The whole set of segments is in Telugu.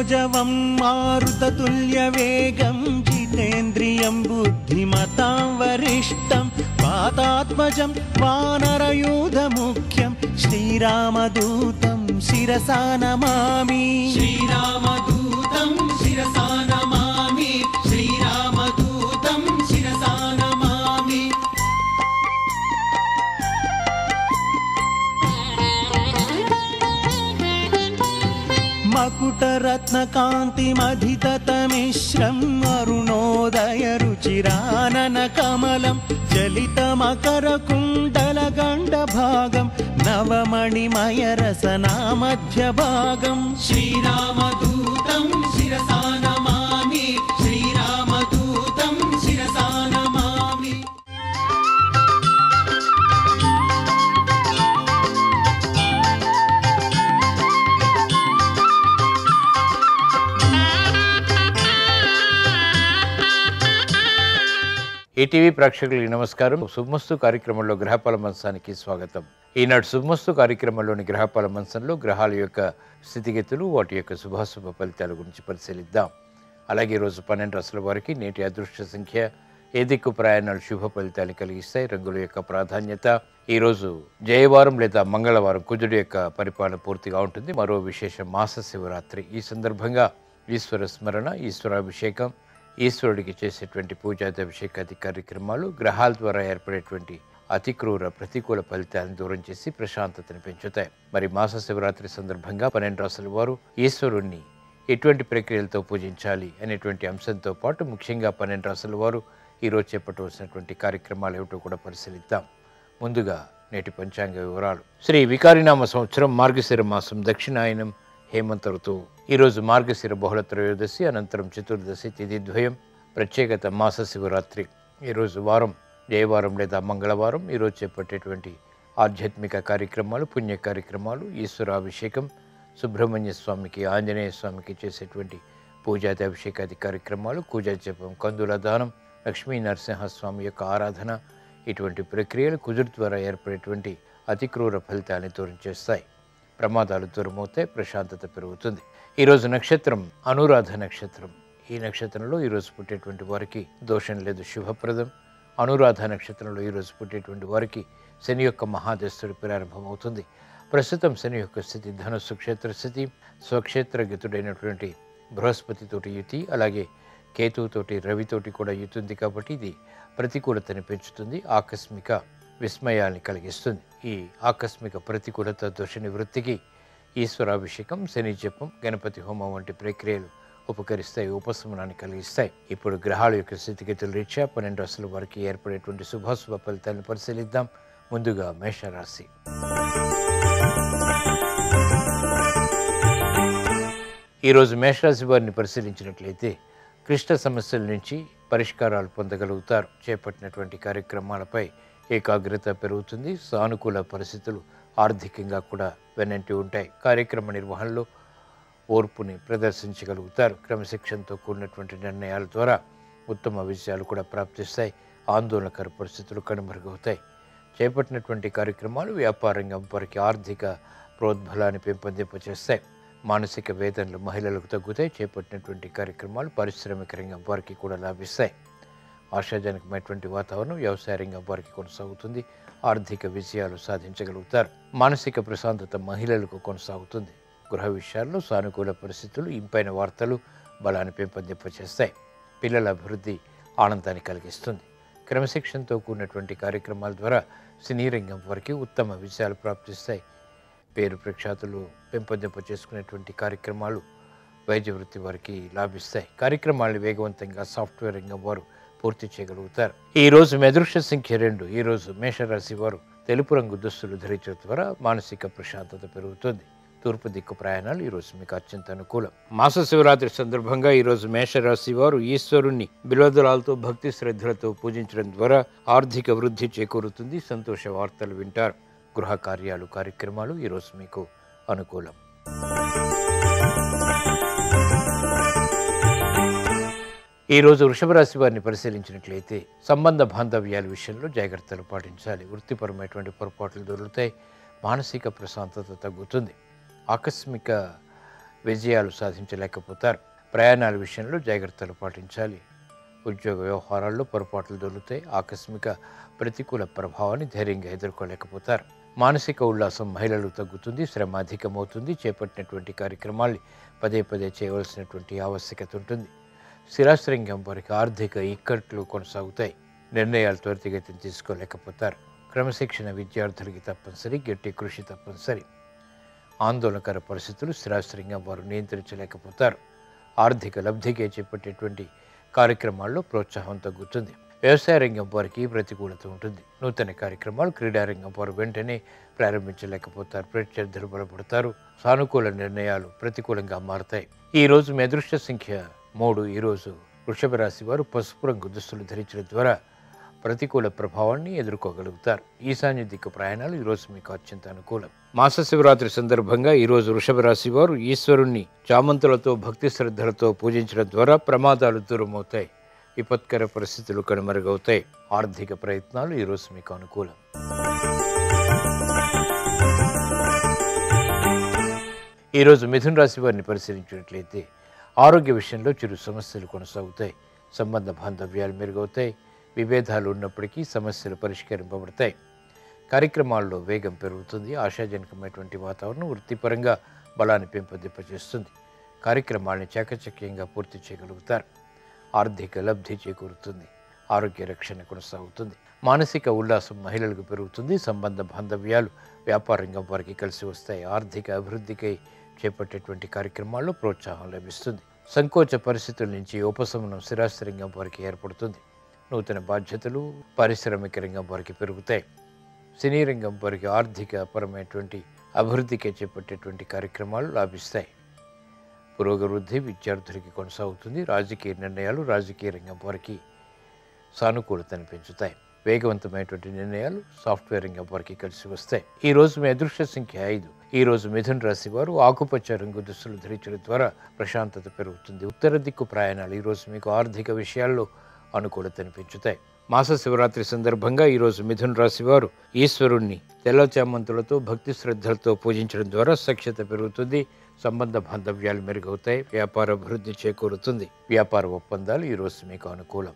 మనोजवं मारुततुल्यवेगं जितेन्द्रियं बुद्धिमतां वरिष्ठं पातात्मजं वानरयूधमुख्यं श्रीरामदूतं शिरसा नमामि श्रीरामदूतं शिरसा नमामि श्रीरामदूतं शिरसा नमामि मकुटरत्नकान्तिमधिततमिश्रम् अरुणोदयरुचिराननकमलं चलितमकरकुण्डलगण्डभागं नवमणिमयरसनामध्यभागं श्रीरामदूतं शिरसा नमामि श्रीरामदूतं शिरसा नमामि ఈటీవీ ప్రేక్షకులకి నమస్కారం శుభమస్తు కార్యక్రమంలో గ్రహపాల మంచానికి స్వాగతం ఈనాడు శుభమస్తు కార్యక్రమంలోని గ్రహపాల మంచంలో గ్రహాల యొక్క స్థితిగతులు వాటి యొక్క శుభాశుభ ఫలితాల గురించి పరిశీలిద్దాం అలాగే ఈరోజు పన్నెండు రాసుల వారికి నేటి అదృష్ట సంఖ్య ఏ దిక్కు ప్రయాణాలు శుభ ఫలితాలు కలిగిస్తాయి రంగుల యొక్క ప్రాధాన్యత ఈరోజు జయవారం లేదా మంగళవారం కుజుడు యొక్క పరిపాలన పూర్తిగా ఉంటుంది మరో విశేష మాస శివరాత్రి ఈ సందర్భంగా ఈశ్వర స్మరణ ఈశ్వరాభిషేకం ఈశ్వరుడికి చేసేటువంటి పూజాభిషేకాది కార్యక్రమాలు గ్రహాల ద్వారా ఏర్పడేటువంటి అతి క్రూర ప్రతికూల ఫలితాలను దూరం చేసి ప్రశాంతతను పెంచుతాయి మరి మాస శివరాత్రి సందర్భంగా పన్నెండు రాసుల వారు ఈశ్వరుణ్ణి ఎటువంటి ప్రక్రియలతో పూజించాలి అనేటువంటి అంశంతో పాటు ముఖ్యంగా పన్నెండు రాసుల వారు ఈరోజు చేపట్టవలసినటువంటి కార్యక్రమాలు ఏమిటో కూడా పరిశీలిద్దాం ముందుగా నేటి పంచాంగ వివరాలు శ్రీ వికారినామ సంవత్సరం మార్గశిర మాసం దక్షిణాయనం హేమంత ఋతువు ఈరోజు మార్గశిర బహుళ త్రయోదశి అనంతరం చతుర్దశి తిథి ద్వయం ప్రత్యేకత మాస శివరాత్రి ఈరోజు వారం జయవారం లేదా మంగళవారం ఈరోజు చేపట్టేటువంటి ఆధ్యాత్మిక కార్యక్రమాలు పుణ్య కార్యక్రమాలు ఈశ్వరాభిషేకం సుబ్రహ్మణ్య స్వామికి ఆంజనేయ స్వామికి చేసేటువంటి పూజాది అభిషేకాది కార్యక్రమాలు పూజా జపం కందుల దానం లక్ష్మీ నరసింహస్వామి యొక్క ఆరాధన ఇటువంటి ప్రక్రియలు కుదురు ద్వారా ఏర్పడేటువంటి అతి క్రూర ఫలితాన్ని దూరం చేస్తాయి ప్రమాదాలు దూరమవుతాయి ప్రశాంతత పెరుగుతుంది ఈరోజు నక్షత్రం అనురాధ నక్షత్రం ఈ నక్షత్రంలో ఈరోజు పుట్టేటువంటి వారికి దోషం లేదు శుభప్రదం అనురాధ నక్షత్రంలో ఈరోజు పుట్టేటువంటి వారికి శని యొక్క మహాదస్తుడి ప్రారంభమవుతుంది ప్రస్తుతం శని యొక్క స్థితి ధనుస్సు క్షేత్ర స్థితి స్వక్షేత్రగతుడైనటువంటి బృహస్పతితోటి యుతి అలాగే కేతువుతోటి రవితోటి కూడా యుతి ఉంది కాబట్టి ఇది ప్రతికూలతని పెంచుతుంది ఆకస్మిక విస్మయాల్ని కలిగిస్తుంది ఈ ఆకస్మిక ప్రతికూలత దోష నివృత్తికి ఈశ్వరాభిషేకం శని జపం గణపతి హోమం వంటి ప్రక్రియలు ఉపకరిస్తాయి ఉపశమనాన్ని కలిగిస్తాయి ఇప్పుడు గ్రహాల యొక్క స్థితిగతుల రీత్యా పన్నెండు రాశుల వారికి ఏర్పడేటువంటి శుభాశుభ ఫలితాలను పరిశీలిద్దాం ముందుగా మేషరాశి ఈరోజు మేషరాశి వారిని పరిశీలించినట్లయితే క్లిష్ట సమస్యల నుంచి పరిష్కారాలు పొందగలుగుతారు చేపట్టినటువంటి కార్యక్రమాలపై ఏకాగ్రత పెరుగుతుంది సానుకూల పరిస్థితులు ఆర్థికంగా కూడా వెనంటి ఉంటాయి కార్యక్రమ నిర్వహణలో ఓర్పుని ప్రదర్శించగలుగుతారు క్రమశిక్షణతో కూడినటువంటి నిర్ణయాల ద్వారా ఉత్తమ విజయాలు కూడా ప్రాప్తిస్తాయి ఆందోళనకర పరిస్థితులు కనుమరుగవుతాయి చేపట్టినటువంటి కార్యక్రమాలు వ్యాపార రంగం వారికి ఆర్థిక ప్రోద్బలాన్ని పెంపొందింపచేస్తాయి మానసిక వేదనలు మహిళలకు తగ్గుతాయి చేపట్టినటువంటి కార్యక్రమాలు పారిశ్రామిక రంగం వారికి కూడా లాభిస్తాయి ఆశాజనకమైనటువంటి వాతావరణం వ్యవసాయ రంగం వారికి కొనసాగుతుంది ఆర్థిక విజయాలు సాధించగలుగుతారు మానసిక ప్రశాంతత మహిళలకు కొనసాగుతుంది గృహ విషయాల్లో సానుకూల పరిస్థితులు ఇంపైన వార్తలు బలాన్ని పెంపొందింపచేస్తాయి పిల్లల అభివృద్ధి ఆనందాన్ని కలిగిస్తుంది క్రమశిక్షణతో కూడినటువంటి కార్యక్రమాల ద్వారా సినీ రంగం వారికి ఉత్తమ విజయాలు ప్రాప్తిస్తాయి పేరు ప్రఖ్యాతులు పెంపొందింప చేసుకునేటువంటి కార్యక్రమాలు వైద్య వృత్తి వారికి లాభిస్తాయి కార్యక్రమాలను వేగవంతంగా సాఫ్ట్వేర్ రంగం వారు పూర్తి చేయగలుగుతారు ఈ రోజు మెదృక్ష సంఖ్య రెండు ఈ రోజు మేషరాశి వారు తెలుపు రంగు దుస్తులు ధరించడం ద్వారా మానసిక ప్రశాంతత పెరుగుతుంది తూర్పు దిక్కు ప్రయాణాలు ఈ రోజు మీకు అత్యంత అనుకూలం మాస శివరాత్రి సందర్భంగా ఈ రోజు మేషరాశి వారు ఈశ్వరుణ్ణి బిలోదలాలతో భక్తి శ్రద్ధలతో పూజించడం ద్వారా ఆర్థిక వృద్ధి చేకూరుతుంది సంతోష వార్తలు వింటారు గృహ కార్యాలు కార్యక్రమాలు ఈరోజు మీకు అనుకూలం ఈ రోజు వృషభ రాశి వారిని పరిశీలించినట్లయితే సంబంధ బాంధవ్యాల విషయంలో జాగ్రత్తలు పాటించాలి వృత్తిపరమైనటువంటి పొరపాట్లు దొరుకుతాయి మానసిక ప్రశాంతత తగ్గుతుంది ఆకస్మిక విజయాలు సాధించలేకపోతారు ప్రయాణాల విషయంలో జాగ్రత్తలు పాటించాలి ఉద్యోగ వ్యవహారాల్లో పొరపాట్లు దొరుకుతాయి ఆకస్మిక ప్రతికూల ప్రభావాన్ని ధైర్యంగా ఎదుర్కోలేకపోతారు మానసిక ఉల్లాసం మహిళలు తగ్గుతుంది శ్రమ అధికమవుతుంది చేపట్టినటువంటి కార్యక్రమాల్ని పదే పదే చేయవలసినటువంటి ఆవశ్యకత ఉంటుంది స్థిరాస్త్రంగం వారికి ఆర్థిక ఇక్కట్లు కొనసాగుతాయి నిర్ణయాలు త్వరితగతిని తీసుకోలేకపోతారు క్రమశిక్షణ విద్యార్థులకి తప్పనిసరి గట్టి కృషి తప్పనిసరి ఆందోళనకర పరిస్థితులు స్థిరాస్త్రంగం వారు నియంత్రించలేకపోతారు ఆర్థిక లబ్ధికే చేపట్టేటువంటి కార్యక్రమాల్లో ప్రోత్సాహం తగ్గుతుంది వ్యవసాయ రంగం వారికి ప్రతికూలత ఉంటుంది నూతన కార్యక్రమాలు క్రీడా రంగం వారు వెంటనే ప్రారంభించలేకపోతారు ప్రత్యర్థులు బలపడతారు సానుకూల నిర్ణయాలు ప్రతికూలంగా మారతాయి ఈ రోజు మీ అదృష్ట సంఖ్య మూడు ఈ రోజు వృషభ రాశి వారు పసుపు రంగు దుస్తులు ధరించడం ద్వారా ప్రతికూల ప్రభావాన్ని ఎదుర్కోగలుగుతారు ఈశాన్య దిక్కు ప్రయాణాలు ఈ రోజు మీకు అత్యంత అనుకూలం మాస శివరాత్రి సందర్భంగా ఈ రోజు వృషభ రాశి వారు ఈశ్వరుణ్ణి చామంతులతో భక్తి శ్రద్ధలతో పూజించడం ద్వారా ప్రమాదాలు దూరమవుతాయి విపత్కర పరిస్థితులు కనుమరుగవుతాయి ఆర్థిక ప్రయత్నాలు ఈ రోజు మీకు అనుకూలం ఈరోజు మిథున రాశి వారిని పరిశీలించినట్లయితే ఆరోగ్య విషయంలో చిరు సమస్యలు కొనసాగుతాయి సంబంధ బాంధవ్యాలు మెరుగవుతాయి విభేదాలు ఉన్నప్పటికీ సమస్యలు పరిష్కరింపబడతాయి కార్యక్రమాల్లో వేగం పెరుగుతుంది ఆశాజనకమైనటువంటి వాతావరణం వృత్తిపరంగా బలాన్ని పెంపొందింపజేస్తుంది కార్యక్రమాల్ని చాకచక్యంగా పూర్తి చేయగలుగుతారు ఆర్థిక లబ్ధి చేకూరుతుంది ఆరోగ్య రక్షణ కొనసాగుతుంది మానసిక ఉల్లాసం మహిళలకు పెరుగుతుంది సంబంధ బాంధవ్యాలు వ్యాపార రంగం వారికి కలిసి వస్తాయి ఆర్థిక అభివృద్ధికై చేపట్టేటువంటి కార్యక్రమాల్లో ప్రోత్సాహం లభిస్తుంది సంకోచ పరిస్థితుల నుంచి ఉపశమనం స్థిరాస్తి రంగం వారికి ఏర్పడుతుంది నూతన బాధ్యతలు పారిశ్రామిక రంగం వారికి పెరుగుతాయి సినీ రంగం వారికి ఆర్థిక పరమైనటువంటి అభివృద్ధికి చేపట్టేటువంటి కార్యక్రమాలు లాభిస్తాయి పురోగవృద్ధి విద్యార్థులకి కొనసాగుతుంది రాజకీయ నిర్ణయాలు రాజకీయ రంగం వారికి సానుకూలతను పెంచుతాయి వేగవంతమైనటువంటి నిర్ణయాలు సాఫ్ట్వేర్ రంగం వారికి కలిసి వస్తాయి ఈ రోజు మీ అదృష్ట సంఖ్య ఐదు ఈ రోజు మిథున్ రాశి వారు ఆకుపచ్చ రంగు దుస్తులు ధరించడం ద్వారా ప్రశాంతత పెరుగుతుంది ఉత్తర దిక్కు ప్రయాణాలు ఈ రోజు మీకు ఆర్థిక విషయాల్లో అనుకూలతను పెంచుతాయి మాస శివరాత్రి సందర్భంగా ఈ రోజు మిథున్ రాశి వారు ఈశ్వరుణ్ణి తెల్ల చామంతులతో భక్తి శ్రద్ధలతో పూజించడం ద్వారా సఖ్యత పెరుగుతుంది సంబంధ బాంధవ్యాలు మెరుగవుతాయి వ్యాపార అభివృద్ధి చేకూరుతుంది వ్యాపార ఒప్పందాలు ఈ రోజు మీకు అనుకూలం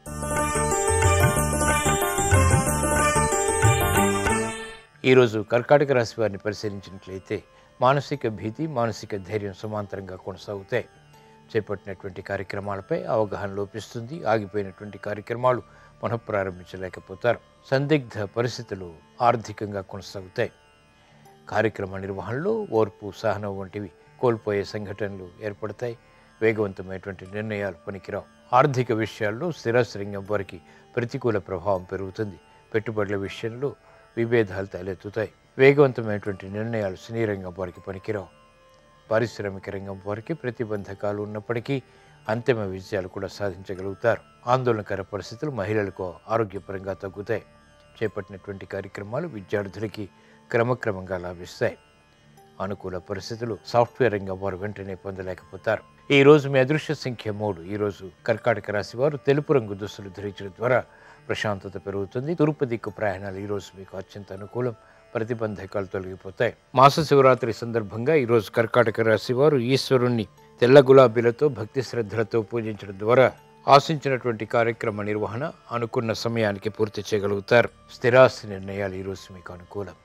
ఈరోజు కర్కాటక రాశి వారిని పరిశీలించినట్లయితే మానసిక భీతి మానసిక ధైర్యం సమాంతరంగా కొనసాగుతాయి చేపట్టినటువంటి కార్యక్రమాలపై అవగాహన లోపిస్తుంది ఆగిపోయినటువంటి కార్యక్రమాలు పునఃప్రారంభించలేకపోతారు సందిగ్ధ పరిస్థితులు ఆర్థికంగా కొనసాగుతాయి కార్యక్రమ నిర్వహణలో ఓర్పు సహనం వంటివి కోల్పోయే సంఘటనలు ఏర్పడతాయి వేగవంతమైనటువంటి నిర్ణయాలు పనికిరావు ఆర్థిక విషయాల్లో స్థిరాస్త్రంగం వారికి ప్రతికూల ప్రభావం పెరుగుతుంది పెట్టుబడుల విషయంలో విభేదాలు తలెత్తుతాయి వేగవంతమైనటువంటి నిర్ణయాలు సినీ రంగం వారికి పనికిరావు పారిశ్రామిక రంగం వారికి ప్రతిబంధకాలు ఉన్నప్పటికీ అంతిమ విజయాలు కూడా సాధించగలుగుతారు ఆందోళనకర పరిస్థితులు మహిళలకు ఆరోగ్యపరంగా తగ్గుతాయి చేపట్టినటువంటి కార్యక్రమాలు విద్యార్థులకి క్రమక్రమంగా లాభిస్తాయి అనుకూల పరిస్థితులు సాఫ్ట్వేర్ రంగం వారు వెంటనే పొందలేకపోతారు ఈ రోజు మీ అదృశ్య సంఖ్య మూడు ఈ రోజు కర్కాటక రాశి వారు తెలుపు రంగు దుస్తులు ధరించడం ద్వారా ప్రశాంతత పెరుగుతుంది తూర్పు దిక్కు ప్రయాణాలు ఈ రోజు మీకు అత్యంత అనుకూలం ప్రతిబంధకాలు తొలగిపోతాయి మాస శివరాత్రి సందర్భంగా ఈ రోజు కర్కాటక రాశి వారు ఈశ్వరుణ్ణి తెల్ల గులాబీలతో భక్తి శ్రద్ధలతో పూజించడం ద్వారా ఆశించినటువంటి కార్యక్రమ నిర్వహణ అనుకున్న సమయానికి పూర్తి చేయగలుగుతారు స్థిరాస్తి నిర్ణయాలు ఈ రోజు మీకు అనుకూలం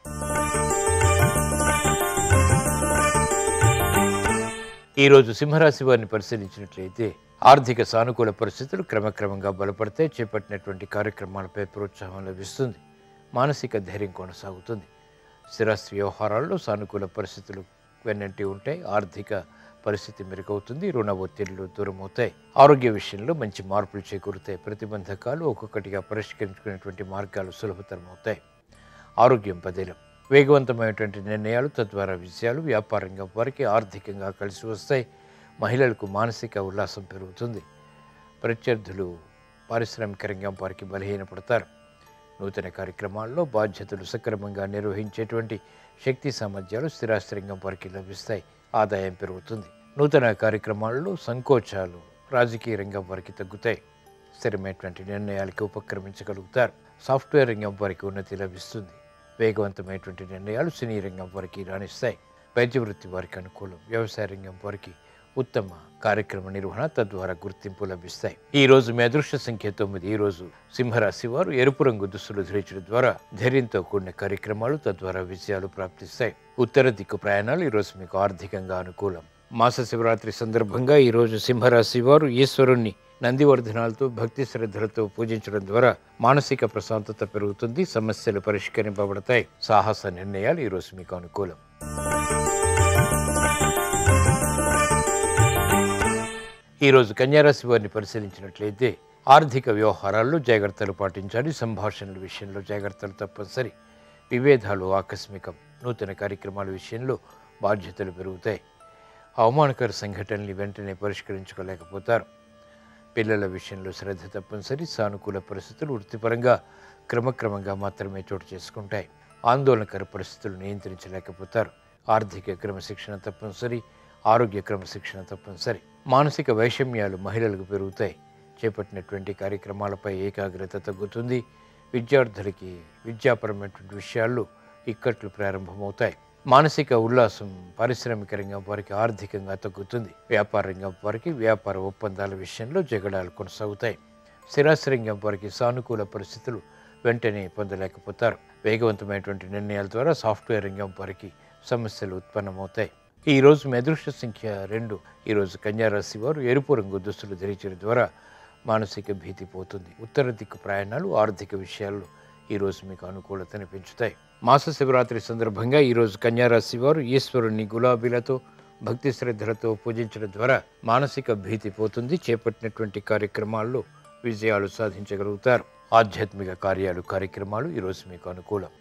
ఈ రోజు సింహరాశి వారిని పరిశీలించినట్లయితే ఆర్థిక సానుకూల పరిస్థితులు క్రమక్రమంగా బలపడితే చేపట్టినటువంటి కార్యక్రమాలపై ప్రోత్సాహం లభిస్తుంది మానసిక ధైర్యం కొనసాగుతుంది స్థిరాస్తి వ్యవహారాల్లో సానుకూల పరిస్థితులు వెన్నంటి ఉంటాయి ఆర్థిక పరిస్థితి మెరుగవుతుంది రుణ ఒత్తిళ్లు దూరమవుతాయి ఆరోగ్య విషయంలో మంచి మార్పులు చేకూరుతాయి ప్రతిబంధకాలు ఒక్కొక్కటిగా పరిష్కరించుకునేటువంటి మార్గాలు సులభతరం అవుతాయి ఆరోగ్యం పదిలం వేగవంతమైనటువంటి నిర్ణయాలు తద్వారా విజయాలు వ్యాపార రంగం వారికి ఆర్థికంగా కలిసి వస్తాయి మహిళలకు మానసిక ఉల్లాసం పెరుగుతుంది ప్రత్యర్థులు పారిశ్రామిక రంగం వారికి బలహీనపడతారు నూతన కార్యక్రమాల్లో బాధ్యతలు సక్రమంగా నిర్వహించేటువంటి శక్తి సామర్థ్యాలు స్థిరాస్తి రంగం వారికి లభిస్తాయి ఆదాయం పెరుగుతుంది నూతన కార్యక్రమాల్లో సంకోచాలు రాజకీయ రంగం వారికి తగ్గుతాయి స్థిరమైనటువంటి నిర్ణయాలకి ఉపక్రమించగలుగుతారు సాఫ్ట్వేర్ రంగం వారికి ఉన్నతి లభిస్తుంది వేగవంతమైనటువంటి నిర్ణయాలు సినీ రంగం వారికి రాణిస్తాయి వైద్య వృత్తి వారికి అనుకూలం వ్యవసాయ రంగం వారికి ఉత్తమ కార్యక్రమ నిర్వహణ తద్వారా గుర్తింపు లభిస్తాయి ఈ రోజు మీ అదృష్ట సంఖ్య తొమ్మిది ఈ రోజు సింహరాశి వారు ఎరుపు రంగు దుస్తులు ధరించడం ద్వారా ధైర్యంతో కూడిన కార్యక్రమాలు తద్వారా విజయాలు ప్రాప్తిస్తాయి ఉత్తర దిక్కు ప్రయాణాలు ఈ రోజు మీకు ఆర్థికంగా అనుకూలం మాస శివరాత్రి సందర్భంగా ఈ రోజు సింహరాశి వారు ఈశ్వరుణ్ణి నందివర్ధనాలతో భక్తి శ్రద్ధలతో పూజించడం ద్వారా మానసిక ప్రశాంతత పెరుగుతుంది సమస్యలు పరిష్కరింపబడతాయి సాహస నిర్ణయాలు ఈ రోజు మీకు అనుకూలం ఈ రోజు కన్యారాశి వారిని పరిశీలించినట్లయితే ఆర్థిక వ్యవహారాల్లో జాగ్రత్తలు పాటించాలి సంభాషణల విషయంలో జాగ్రత్తలు తప్పనిసరి విభేదాలు ఆకస్మికం నూతన కార్యక్రమాల విషయంలో బాధ్యతలు పెరుగుతాయి అవమానకర సంఘటనల్ని వెంటనే పరిష్కరించుకోలేకపోతారు పిల్లల విషయంలో శ్రద్ధ తప్పనిసరి సానుకూల పరిస్థితులు వృత్తిపరంగా క్రమక్రమంగా మాత్రమే చోటు చేసుకుంటాయి ఆందోళనకర పరిస్థితులు నియంత్రించలేకపోతారు ఆర్థిక క్రమశిక్షణ తప్పనిసరి ఆరోగ్య క్రమశిక్షణ తప్పనిసరి మానసిక వైషమ్యాలు మహిళలకు పెరుగుతాయి చేపట్టినటువంటి కార్యక్రమాలపై ఏకాగ్రత తగ్గుతుంది విద్యార్థులకి విద్యాపరమైనటువంటి విషయాల్లో ఇక్కట్లు ప్రారంభమవుతాయి మానసిక ఉల్లాసం పారిశ్రామిక రంగం వారికి ఆర్థికంగా తగ్గుతుంది వ్యాపార రంగం వారికి వ్యాపార ఒప్పందాల విషయంలో జగడాలు కొనసాగుతాయి స్థిరాస్తి రంగం వారికి సానుకూల పరిస్థితులు వెంటనే పొందలేకపోతారు వేగవంతమైనటువంటి నిర్ణయాల ద్వారా సాఫ్ట్వేర్ రంగం వారికి సమస్యలు ఉత్పన్నమవుతాయి ఈ రోజు మీ అదృష్ట సంఖ్య రెండు ఈ రోజు కన్యారాశి వారు ఎరుపు రంగు దుస్తులు ధరించడం ద్వారా మానసిక భీతి పోతుంది ఉత్తర దిక్కు ప్రయాణాలు ఆర్థిక విషయాల్లో ఈ రోజు మీకు అనుకూలతను పెంచుతాయి మాస శివరాత్రి సందర్భంగా ఈ రోజు కన్యారాశి వారు ఈశ్వరుణ్ణి గులాబీలతో భక్తి శ్రద్ధలతో పూజించడం ద్వారా మానసిక భీతి పోతుంది చేపట్టినటువంటి కార్యక్రమాల్లో విజయాలు సాధించగలుగుతారు ఆధ్యాత్మిక కార్యాలు కార్యక్రమాలు ఈ రోజు మీకు అనుకూలం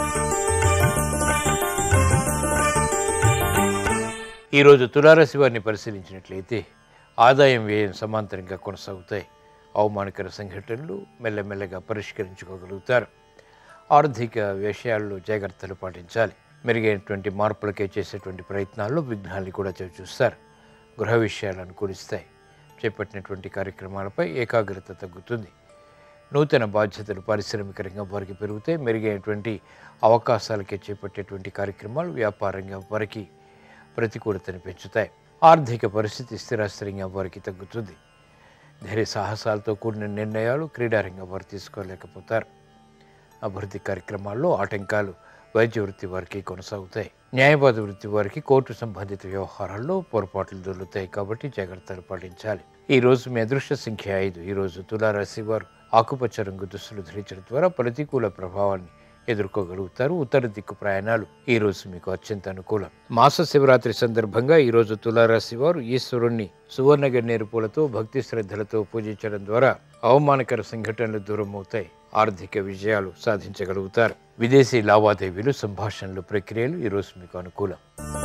ఈరోజు తులారాశి వారిని పరిశీలించినట్లయితే ఆదాయం వ్యయం సమాంతరంగా కొనసాగుతాయి అవమానకర సంఘటనలు మెల్లమెల్లగా పరిష్కరించుకోగలుగుతారు ఆర్థిక విషయాల్లో జాగ్రత్తలు పాటించాలి మెరుగైనటువంటి మార్పులకే చేసేటువంటి ప్రయత్నాల్లో విఘ్నాల్ని కూడా చవి చూస్తారు గృహ విషయాలు అనుకూలిస్తాయి చేపట్టినటువంటి కార్యక్రమాలపై ఏకాగ్రత తగ్గుతుంది నూతన బాధ్యతలు పారిశ్రామిక రంగం వారికి పెరిగితే మెరుగైనటువంటి అవకాశాలకే చేపట్టేటువంటి కార్యక్రమాలు వ్యాపార రంగం వారికి ప్రతికూలతను పెంచుతాయి ఆర్థిక పరిస్థితి స్థిరాస్తి రంగం వారికి తగ్గుతుంది ధైర్య సాహసాలతో కూడిన నిర్ణయాలు క్రీడారంగం వారు తీసుకోలేకపోతారు అభివృద్ధి కార్యక్రమాల్లో ఆటంకాలు వైద్య వృత్తి వారికి కొనసాగుతాయి న్యాయవాద వృత్తి వారికి కోర్టు సంబంధిత వ్యవహారాల్లో పొరపాట్లు దొరుకుతాయి కాబట్టి జాగ్రత్తలు పాటించాలి ఈ రోజు మీ అదృష్ట సంఖ్య ఐదు ఈ రోజు తులారాశి వారు ఆకుపచ్చ రంగు దుస్తులు ధరించడం ద్వారా ప్రతికూల ప్రభావాన్ని ఎదుర్కోగలుగుతారు ఉత్తర దిక్కు ప్రయాణాలు ఈ రోజు మీకు అత్యంత అనుకూలం మాస శివరాత్రి సందర్భంగా ఈ రోజు తులారాశి వారు ఈశ్వరుణ్ణి సువర్ణ గన్నేరు పూలతో భక్తి శ్రద్ధలతో పూజించడం ద్వారా అవమానకర సంఘటనలు దూరం అవుతాయి ఆర్థిక విజయాలు సాధించగలుగుతారు విదేశీ లావాదేవీలు సంభాషణలు ప్రక్రియలు ఈ రోజు మీకు అనుకూలం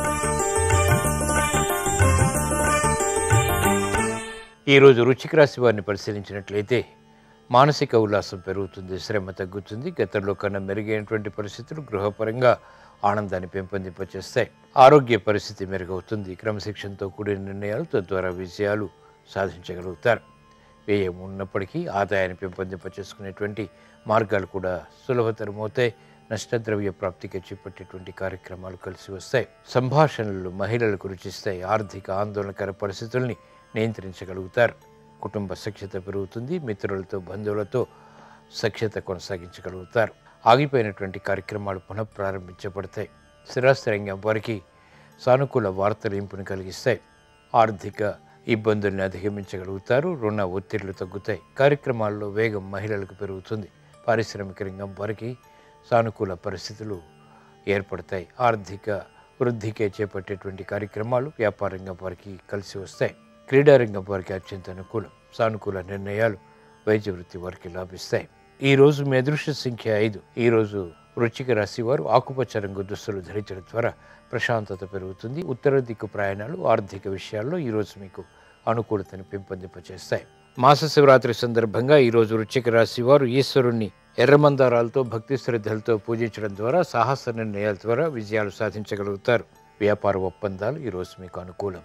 ఈ రోజు రుచిక రాశి వారిని పరిశీలించినట్లయితే మానసిక ఉల్లాసం పెరుగుతుంది శ్రమ తగ్గుతుంది గతంలో కన్నా మెరుగైనటువంటి పరిస్థితులు గృహపరంగా ఆనందాన్ని పెంపొందింపచేస్తాయి ఆరోగ్య పరిస్థితి మెరుగవుతుంది క్రమశిక్షణతో కూడిన నిర్ణయాలు తద్వారా విజయాలు సాధించగలుగుతారు వ్యయం ఉన్నప్పటికీ ఆదాయాన్ని పెంపొందింపచేసుకునేటువంటి మార్గాలు కూడా సులభతరమవుతాయి నష్టద్రవ్య ప్రాప్తికి చేపట్టేటువంటి కార్యక్రమాలు కలిసి వస్తాయి సంభాషణలు మహిళలకు రుచిస్తాయి ఆర్థిక ఆందోళనకర పరిస్థితుల్ని నియంత్రించగలుగుతారు కుటుంబ సఖ్యత పెరుగుతుంది మిత్రులతో బంధువులతో సఖ్యత కొనసాగించగలుగుతారు ఆగిపోయినటువంటి కార్యక్రమాలు పునఃప్రారంభించబడతాయి స్థిరాస్తి రంగం వారికి సానుకూల వార్తలు ఇంపుని కలిగిస్తాయి ఆర్థిక ఇబ్బందుల్ని అధిగమించగలుగుతారు రుణ ఒత్తిళ్లు తగ్గుతాయి కార్యక్రమాల్లో వేగం మహిళలకు పెరుగుతుంది పారిశ్రామిక రంగం వారికి సానుకూల పరిస్థితులు ఏర్పడతాయి ఆర్థిక వృద్ధికే చేపట్టేటువంటి కార్యక్రమాలు వ్యాపార రంగం వారికి కలిసి వస్తాయి క్రీడారంగం వారికి అత్యంత అనుకూలం సానుకూల నిర్ణయాలు వైద్య వృత్తి వారికి లాభిస్తాయి ఈ రోజు మీ అదృష్ట సంఖ్య ఐదు ఈ రోజు వృచ్చిక రాశి వారు ఆకుపచ్చ రంగు దుస్తులు ధరించడం ద్వారా ప్రశాంతత పెరుగుతుంది ఉత్తర దిక్కు ప్రయాణాలు ఆర్థిక విషయాల్లో ఈ రోజు మీకు అనుకూలతను పెంపొందింపచేస్తాయి మాస శివరాత్రి సందర్భంగా ఈ రోజు వృచ్చిక రాశి వారు ఈశ్వరుణ్ణి ఎర్రమందారాలతో భక్తి శ్రద్ధలతో పూజించడం ద్వారా సాహస నిర్ణయాల ద్వారా విజయాలు సాధించగలుగుతారు వ్యాపార ఒప్పందాలు ఈ రోజు మీకు అనుకూలం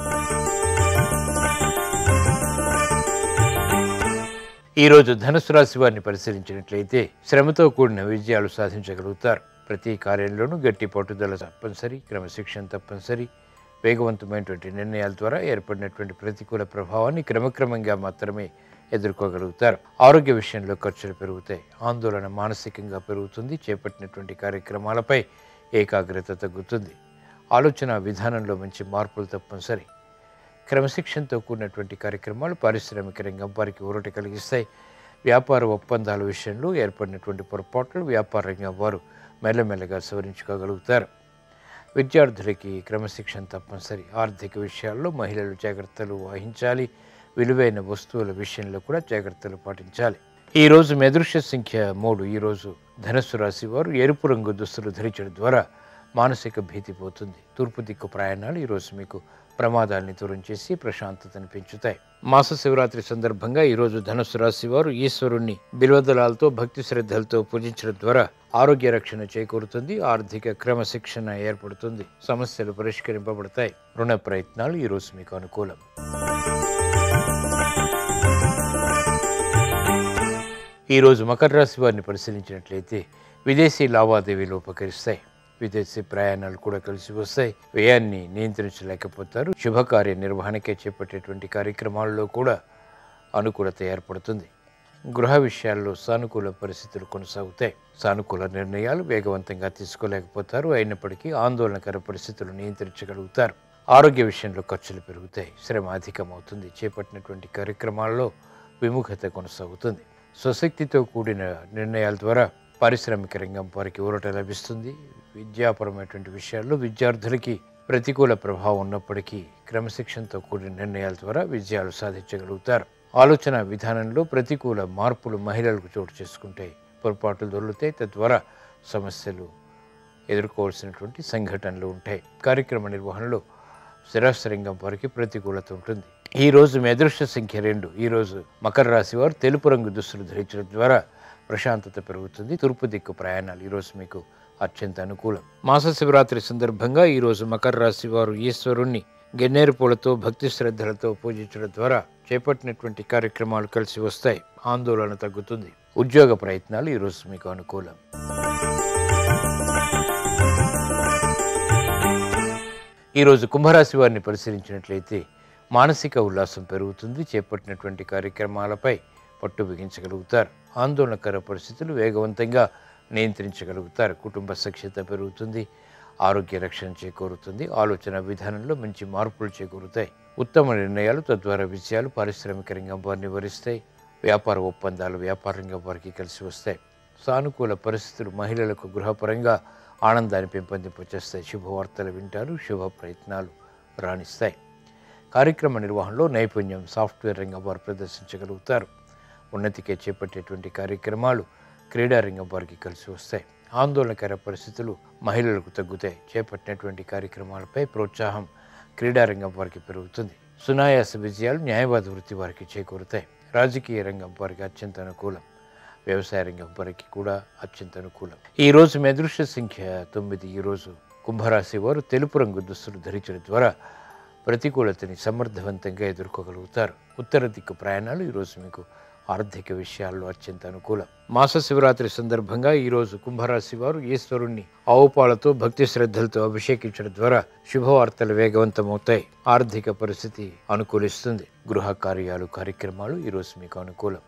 ఈ రోజు ధనుసు రాశి వారిని పరిశీలించినట్లయితే శ్రమతో కూడిన విజయాలు సాధించగలుగుతారు ప్రతి కార్యంలోనూ గట్టి పట్టుదల తప్పనిసరి క్రమశిక్షణ తప్పనిసరి వేగవంతమైనటువంటి నిర్ణయాల ద్వారా ఏర్పడినటువంటి ప్రతికూల ప్రభావాన్ని క్రమక్రమంగా మాత్రమే ఎదుర్కోగలుగుతారు ఆరోగ్య విషయంలో ఖర్చులు పెరుగుతాయి ఆందోళన మానసికంగా పెరుగుతుంది చేపట్టినటువంటి కార్యక్రమాలపై ఏకాగ్రత తగ్గుతుంది ఆలోచన విధానంలో మంచి మార్పులు తప్పనిసరి క్రమశిక్షణతో కూడినటువంటి కార్యక్రమాలు పారిశ్రామిక రంగం వారికి ఊరట కలిగిస్తాయి వ్యాపార ఒప్పందాల విషయంలో ఏర్పడినటువంటి పొరపాట్లు వ్యాపార రంగం వారు మెల్లమెల్లగా సవరించుకోగలుగుతారు విద్యార్థులకి క్రమశిక్షణ తప్పనిసరి ఆర్థిక విషయాల్లో మహిళలు జాగ్రత్తలు వహించాలి విలువైన వస్తువుల విషయంలో కూడా జాగ్రత్తలు పాటించాలి ఈ రోజు మెదృశ్య సంఖ్య మూడు ఈ రోజు ధనస్సు రాశి వారు ఎరుపు రంగు దుస్తులు ధరించడం ద్వారా మానసిక భీతి పోతుంది తూర్పు దిక్కు ప్రయాణాలు ఈరోజు మీకు ప్రమాదాల్ని దూరం చేసి ప్రశాంతతను పెంచుతాయి మాస శివరాత్రి సందర్భంగా ఈరోజు ధనుసు రాశి వారు ఈశ్వరుణ్ణి బిల్వదళాలతో భక్తి శ్రద్ధలతో పూజించడం ద్వారా ఆరోగ్య రక్షణ చేకూరుతుంది ఆర్థిక క్రమశిక్షణ ఏర్పడుతుంది సమస్యలు పరిష్కరింపబడతాయి రుణ ప్రయత్నాలు ఈరోజు మీకు అనుకూలం ఈరోజు మకర రాశి వారిని పరిశీలించినట్లయితే విదేశీ లావాదేవీలు ఉపకరిస్తాయి విదేశీ ప్రయాణాలు కూడా కలిసి వస్తాయి వ్యయాన్ని నియంత్రించలేకపోతారు శుభకార్య నిర్వహణకే చేపట్టేటువంటి కార్యక్రమాల్లో కూడా అనుకూలత ఏర్పడుతుంది గృహ విషయాల్లో సానుకూల పరిస్థితులు కొనసాగుతాయి సానుకూల నిర్ణయాలు వేగవంతంగా తీసుకోలేకపోతారు అయినప్పటికీ ఆందోళనకర పరిస్థితులు నియంత్రించగలుగుతారు ఆరోగ్య విషయంలో ఖర్చులు పెరుగుతాయి శ్రమ అధికమవుతుంది చేపట్టినటువంటి కార్యక్రమాల్లో విముఖత కొనసాగుతుంది స్వశక్తితో కూడిన నిర్ణయాల ద్వారా పారిశ్రామిక రంగం వారికి ఊరట లభిస్తుంది విద్యాపరమైనటువంటి విషయాల్లో విద్యార్థులకి ప్రతికూల ప్రభావం ఉన్నప్పటికీ క్రమశిక్షణతో కూడిన నిర్ణయాల ద్వారా విజయాలు సాధించగలుగుతారు ఆలోచన విధానంలో ప్రతికూల మార్పులు మహిళలకు చోటు చేసుకుంటాయి పొరపాట్లు దొరుకుతాయి తద్వారా సమస్యలు ఎదుర్కోవాల్సినటువంటి సంఘటనలు ఉంటాయి కార్యక్రమ నిర్వహణలో స్థిరాస్త్రంగం వారికి ప్రతికూలత ఉంటుంది ఈ రోజు మీ అదృష్ట సంఖ్య రెండు ఈ రోజు మకర రాశి వారు తెలుపు రంగు దుస్తులు ధరించడం ద్వారా ప్రశాంతత పెరుగుతుంది తూర్పు దిక్కు ప్రయాణాలు ఈరోజు మీకు అత్యంత అనుకూలం మాస శివరాత్రి సందర్భంగా ఈరోజు మకర రాశి వారు ఈశ్వరుణ్ణి గన్నేరు పూలతో భక్తి శ్రద్ధలతో పూజించడం ద్వారా చేపట్టినటువంటి కార్యక్రమాలు కలిసి వస్తాయి ఆందోళన తగ్గుతుంది ఉద్యోగ ప్రయత్నాలు ఈరోజు మీకు అనుకూలం ఈరోజు కుంభరాశి వారిని పరిశీలించినట్లయితే మానసిక ఉల్లాసం పెరుగుతుంది చేపట్టినటువంటి కార్యక్రమాలపై పట్టు బిగించగలుగుతారు ఆందోళనకర పరిస్థితులు వేగవంతంగా నియంత్రించగలుగుతారు కుటుంబ సఖ్యత పెరుగుతుంది ఆరోగ్య రక్షణ చేకూరుతుంది ఆలోచన విధానంలో మంచి మార్పులు చేకూరుతాయి ఉత్తమ నిర్ణయాలు తద్వారా విజయాలు పారిశ్రామిక రంగం వారిని వరిస్తాయి వ్యాపార ఒప్పందాలు వ్యాపార రంగం వారికి కలిసి వస్తాయి సానుకూల పరిస్థితులు మహిళలకు గృహపరంగా ఆనందాన్ని పెంపొందింపచేస్తాయి శుభవార్తలు వింటారు శుభ ప్రయత్నాలు రాణిస్తాయి కార్యక్రమ నిర్వహణలో నైపుణ్యం సాఫ్ట్వేర్ రంగం వారు ప్రదర్శించగలుగుతారు ఉన్నతికే చేపట్టేటువంటి కార్యక్రమాలు క్రీడా రంగం వారికి కలిసి వస్తాయి ఆందోళనకర పరిస్థితులు మహిళలకు తగ్గుతాయి చేపట్టినటువంటి కార్యక్రమాలపై ప్రోత్సాహం క్రీడారంగం వారికి పెరుగుతుంది సునాయాస విజయాలు న్యాయవాద వృత్తి వారికి చేకూరుతాయి రాజకీయ రంగం వారికి అత్యంత అనుకూలం వ్యవసాయ రంగం వారికి కూడా అత్యంత అనుకూలం ఈ రోజు మీ అదృష్ట సంఖ్య తొమ్మిది ఈ రోజు కుంభరాశి వారు తెలుపు రంగు దుస్తులు ధరించడం ద్వారా ప్రతికూలతని సమర్థవంతంగా ఎదుర్కోగలుగుతారు ఉత్తర దిక్కు ప్రయాణాలు ఈరోజు మీకు ఆర్థిక విషయాల్లో అత్యంత అనుకూలం మాస శివరాత్రి సందర్భంగా ఈరోజు కుంభరాశి వారు ఈశ్వరుణ్ణి ఆవుపాలతో భక్తి శ్రద్ధలతో అభిషేకించడం ద్వారా శుభవార్తలు వేగవంతమవుతాయి ఆర్థిక పరిస్థితి అనుకూలిస్తుంది గృహ కార్యాలు కార్యక్రమాలు ఈరోజు మీకు అనుకూలం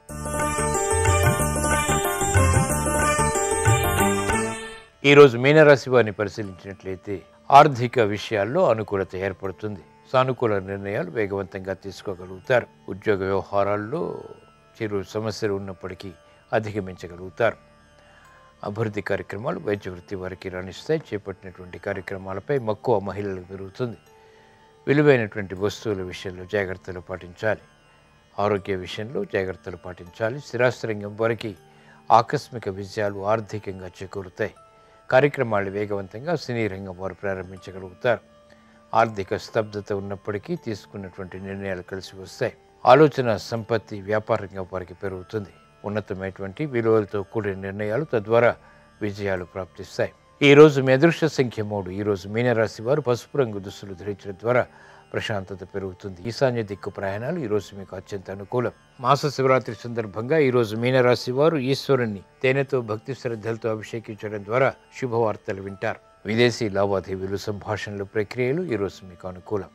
ఈరోజు మీనరాశి వారిని పరిశీలించినట్లయితే ఆర్థిక విషయాల్లో అనుకూలత ఏర్పడుతుంది సానుకూల నిర్ణయాలు వేగవంతంగా తీసుకోగలుగుతారు ఉద్యోగ వ్యవహారాల్లో చిరు సమస్యలు ఉన్నప్పటికీ అధిగమించగలుగుతారు అభివృద్ధి కార్యక్రమాలు వైద్య వృత్తి వారికి రాణిస్తాయి చేపట్టినటువంటి కార్యక్రమాలపై మక్కువ మహిళలకు పెరుగుతుంది విలువైనటువంటి వస్తువుల విషయంలో జాగ్రత్తలు పాటించాలి ఆరోగ్య విషయంలో జాగ్రత్తలు పాటించాలి స్థిరాస్తి రంగం వారికి ఆకస్మిక విజయాలు ఆర్థికంగా చేకూరుతాయి కార్యక్రమాలు వేగవంతంగా సినీ రంగం వారు ప్రారంభించగలుగుతారు ఆర్థిక స్తబ్దత ఉన్నప్పటికీ తీసుకున్నటువంటి నిర్ణయాలు కలిసి వస్తాయి ఆలోచన సంపత్తి వ్యాపార రంగం వారికి పెరుగుతుంది ఉన్నతమైనటువంటి విలువలతో కూడిన నిర్ణయాలు తద్వారా విజయాలు ప్రాప్తిస్తాయి ఈ రోజు మీ అదృష్ట సంఖ్య మూడు ఈ రోజు మీనరాశి వారు పసుపు రంగు దుస్తులు ధరించడం ద్వారా ప్రశాంతత పెరుగుతుంది ఈశాన్య దిక్కు ప్రయాణాలు ఈ రోజు మీకు అత్యంత అనుకూలం మాస శివరాత్రి సందర్భంగా ఈ రోజు మీనరాశి వారు ఈశ్వరుణ్ణి తేనెతో భక్తి శ్రద్ధలతో అభిషేకించడం ద్వారా శుభవార్తలు వింటారు విదేశీ లావాదేవీలు సంభాషణలు ప్రక్రియలు ఈరోజు మీకు అనుకూలం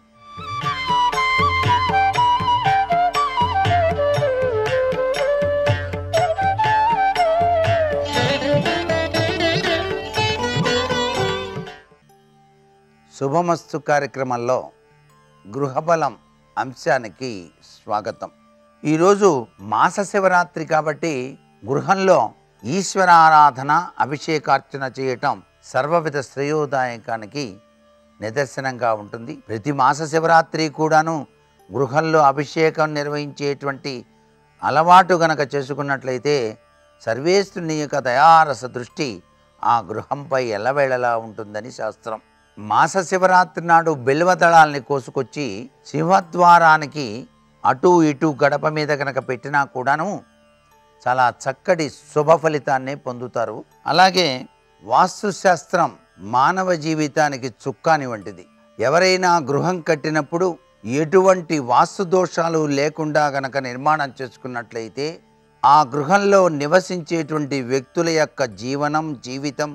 శుభమస్తు కార్యక్రమంలో గృహబలం అంశానికి స్వాగతం ఈరోజు మాస శివరాత్రి కాబట్టి గృహంలో ఈశ్వర ఆరాధన అభిషేకార్చన చేయటం సర్వవిధ శ్రేయోదాయకానికి నిదర్శనంగా ఉంటుంది ప్రతి మాస శివరాత్రి కూడాను గృహంలో అభిషేకం నిర్వహించేటువంటి అలవాటు గనక చేసుకున్నట్లయితే సర్వేశ్వరుని యొక్క దయారస దృష్టి ఆ గృహంపై ఎల్లవేళలా ఉంటుందని శాస్త్రం మాస శివరాత్రి నాడు బిల్వ దళాల్ని కోసుకొచ్చి సింహద్వారానికి అటు ఇటు గడప మీద కనుక పెట్టినా కూడాను చాలా చక్కటి శుభ ఫలితాన్ని పొందుతారు అలాగే వాస్తుశాస్త్రం మానవ జీవితానికి చుక్కాని వంటిది ఎవరైనా గృహం కట్టినప్పుడు ఎటువంటి వాస్తు దోషాలు లేకుండా గనక నిర్మాణం చేసుకున్నట్లయితే ఆ గృహంలో నివసించేటువంటి వ్యక్తుల యొక్క జీవనం జీవితం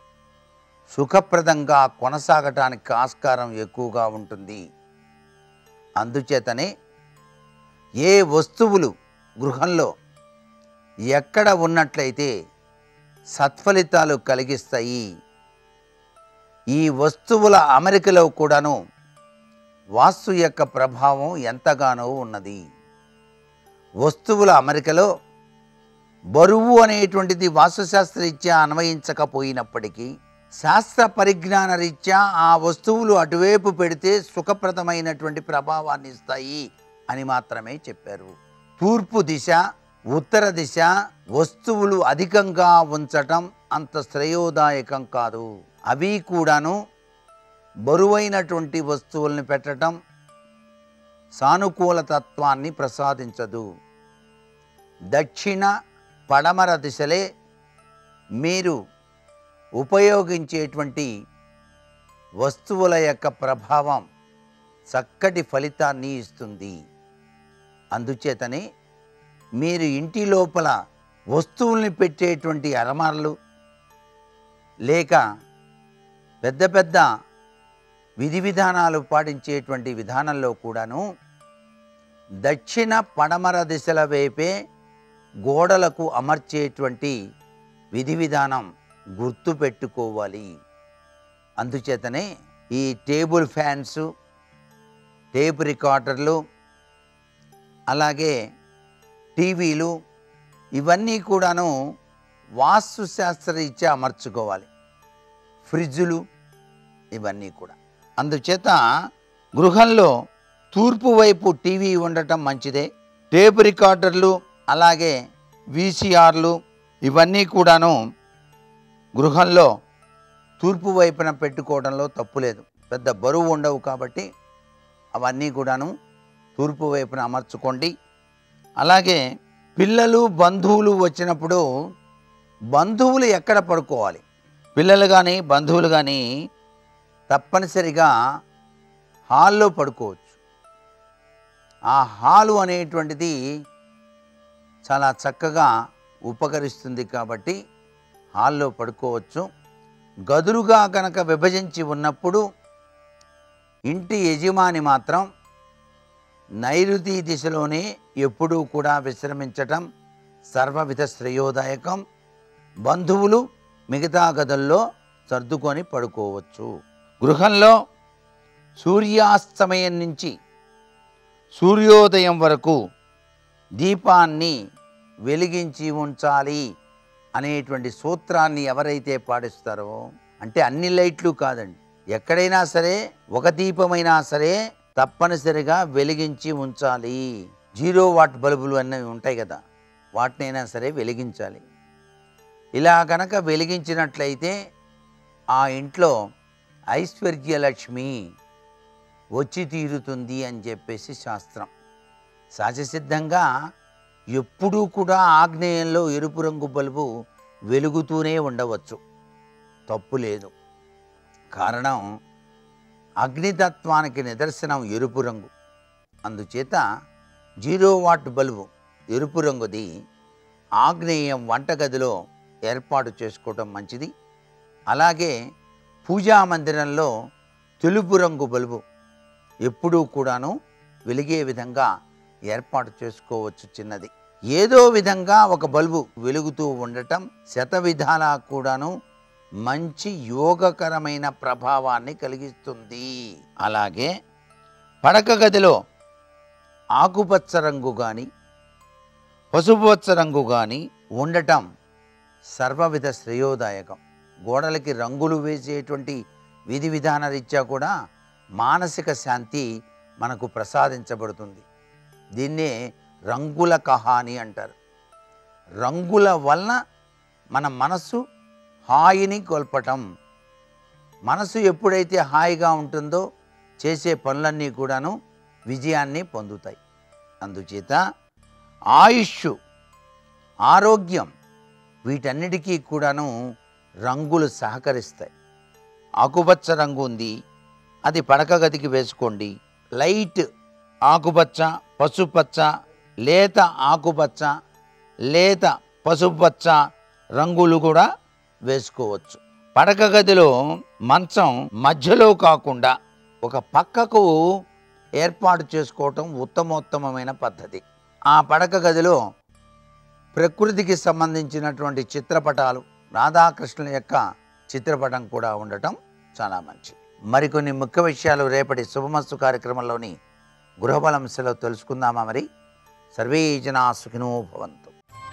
సుఖప్రదంగా కొనసాగటానికి ఆస్కారం ఎక్కువగా ఉంటుంది అందుచేతనే ఏ వస్తువులు గృహంలో ఎక్కడ ఉన్నట్లయితే సత్ఫలితాలు కలిగిస్తాయి ఈ వస్తువుల అమరికలో కూడాను వాస్తు యొక్క ప్రభావం ఎంతగానో ఉన్నది వస్తువుల అమరికలో బరువు అనేటువంటిది వాస్తుశాస్త్రరీత్యా అన్వయించకపోయినప్పటికీ శాస్త్ర పరిజ్ఞాన రీత్యా ఆ వస్తువులు అటువైపు పెడితే సుఖప్రదమైనటువంటి ప్రభావాన్ని ఇస్తాయి అని మాత్రమే చెప్పారు తూర్పు దిశ ఉత్తర దిశ వస్తువులు అధికంగా ఉంచటం అంత శ్రేయోదాయకం కాదు అవి కూడాను బరువైనటువంటి వస్తువుల్ని పెట్టటం సానుకూల తత్వాన్ని ప్రసాదించదు దక్షిణ పడమర దిశలే మీరు ఉపయోగించేటువంటి వస్తువుల యొక్క ప్రభావం చక్కటి ఫలితాన్ని ఇస్తుంది అందుచేతనే మీరు ఇంటి లోపల వస్తువుల్ని పెట్టేటువంటి అలమార్లు లేక పెద్ద పెద్ద విధి విధానాలు పాటించేటువంటి విధానంలో కూడాను దక్షిణ పడమర దిశల వైపే గోడలకు అమర్చేటువంటి విధి విధానం గుర్తు పెట్టుకోవాలి అందుచేతనే ఈ టేబుల్ ఫ్యాన్స్ టేప్ రికార్డర్లు అలాగే టీవీలు ఇవన్నీ కూడాను వాస్తు శాస్త్రరీత్యా అమర్చుకోవాలి ఫ్రిడ్జులు ఇవన్నీ కూడా అందుచేత గృహంలో తూర్పు వైపు టీవీ ఉండటం మంచిదే టేప్ రికార్డర్లు అలాగే వీసీఆర్లు ఇవన్నీ కూడాను గృహంలో తూర్పు వైపున పెట్టుకోవడంలో తప్పు లేదు పెద్ద బరువు ఉండవు కాబట్టి అవన్నీ కూడాను తూర్పు వైపున అమర్చుకోండి అలాగే పిల్లలు బంధువులు వచ్చినప్పుడు బంధువులు ఎక్కడ పడుకోవాలి పిల్లలు కానీ బంధువులు కానీ తప్పనిసరిగా హాల్లో పడుకోవచ్చు ఆ హాలు అనేటువంటిది చాలా చక్కగా ఉపకరిస్తుంది కాబట్టి హాల్లో పడుకోవచ్చు గదులుగా కనుక విభజించి ఉన్నప్పుడు ఇంటి యజమాని మాత్రం నైరుతి దిశలోనే ఎప్పుడూ కూడా విశ్రమించటం సర్వవిధ శ్రేయోదాయకం బంధువులు మిగతా గదుల్లో సర్దుకొని పడుకోవచ్చు గృహంలో సూర్యాస్తమయం నుంచి సూర్యోదయం వరకు దీపాన్ని వెలిగించి ఉంచాలి అనేటువంటి సూత్రాన్ని ఎవరైతే పాటిస్తారో అంటే అన్ని లైట్లు కాదండి ఎక్కడైనా సరే ఒక దీపమైనా సరే తప్పనిసరిగా వెలిగించి ఉంచాలి జీరో వాట్ బల్బులు అన్నవి ఉంటాయి కదా వాటినైనా సరే వెలిగించాలి ఇలా కనుక వెలిగించినట్లయితే ఆ ఇంట్లో ఐశ్వర్యలక్ష్మి వచ్చి తీరుతుంది అని చెప్పేసి శాస్త్రం సహజసిద్ధంగా ఎప్పుడూ కూడా ఆగ్నేయంలో ఎరుపు రంగు బల్బు వెలుగుతూనే ఉండవచ్చు తప్పు లేదు కారణం అగ్నితత్వానికి నిదర్శనం ఎరుపు రంగు అందుచేత జీరో వాట్ బల్బు ఎరుపు రంగుది ఆగ్నేయం వంటగదిలో ఏర్పాటు చేసుకోవటం మంచిది అలాగే పూజా మందిరంలో తెలుపు రంగు బల్బు ఎప్పుడూ కూడాను వెలిగే విధంగా ఏర్పాటు చేసుకోవచ్చు చిన్నది ఏదో విధంగా ఒక బల్బు వెలుగుతూ ఉండటం శత విధాలా కూడాను మంచి యోగకరమైన ప్రభావాన్ని కలిగిస్తుంది అలాగే పడక గదిలో ఆకుపచ్చ రంగు కానీ పసుపుపచ్చ రంగు కానీ ఉండటం సర్వవిధ శ్రేయోదాయకం గోడలకి రంగులు వేసేటువంటి విధి విధాన రీత్యా కూడా మానసిక శాంతి మనకు ప్రసాదించబడుతుంది దీన్నే రంగుల కహాని అంటారు రంగుల వలన మన మనస్సు హాయిని కోల్పటం మనసు ఎప్పుడైతే హాయిగా ఉంటుందో చేసే పనులన్నీ కూడాను విజయాన్ని పొందుతాయి అందుచేత ఆయుష్ ఆరోగ్యం వీటన్నిటికీ కూడాను రంగులు సహకరిస్తాయి ఆకుపచ్చ రంగు ఉంది అది పడక గదికి వేసుకోండి లైట్ ఆకుపచ్చ పసుపచ్చ లేత ఆకుపచ్చ లేత పసుపచ్చ రంగులు కూడా వేసుకోవచ్చు పడక గదిలో మంచం మధ్యలో కాకుండా ఒక పక్కకు ఏర్పాటు చేసుకోవటం ఉత్తమోత్తమమైన పద్ధతి ఆ పడక గదిలో ప్రకృతికి సంబంధించినటువంటి చిత్రపటాలు రాధాకృష్ణుల యొక్క చిత్రపటం కూడా ఉండటం చాలా మంచిది మరికొన్ని ముఖ్య విషయాలు రేపటి శుభమస్తు కార్యక్రమంలోని గృహబలంశలో తెలుసుకుందామా మరి సర్వే జనా సుఖినో భవంతు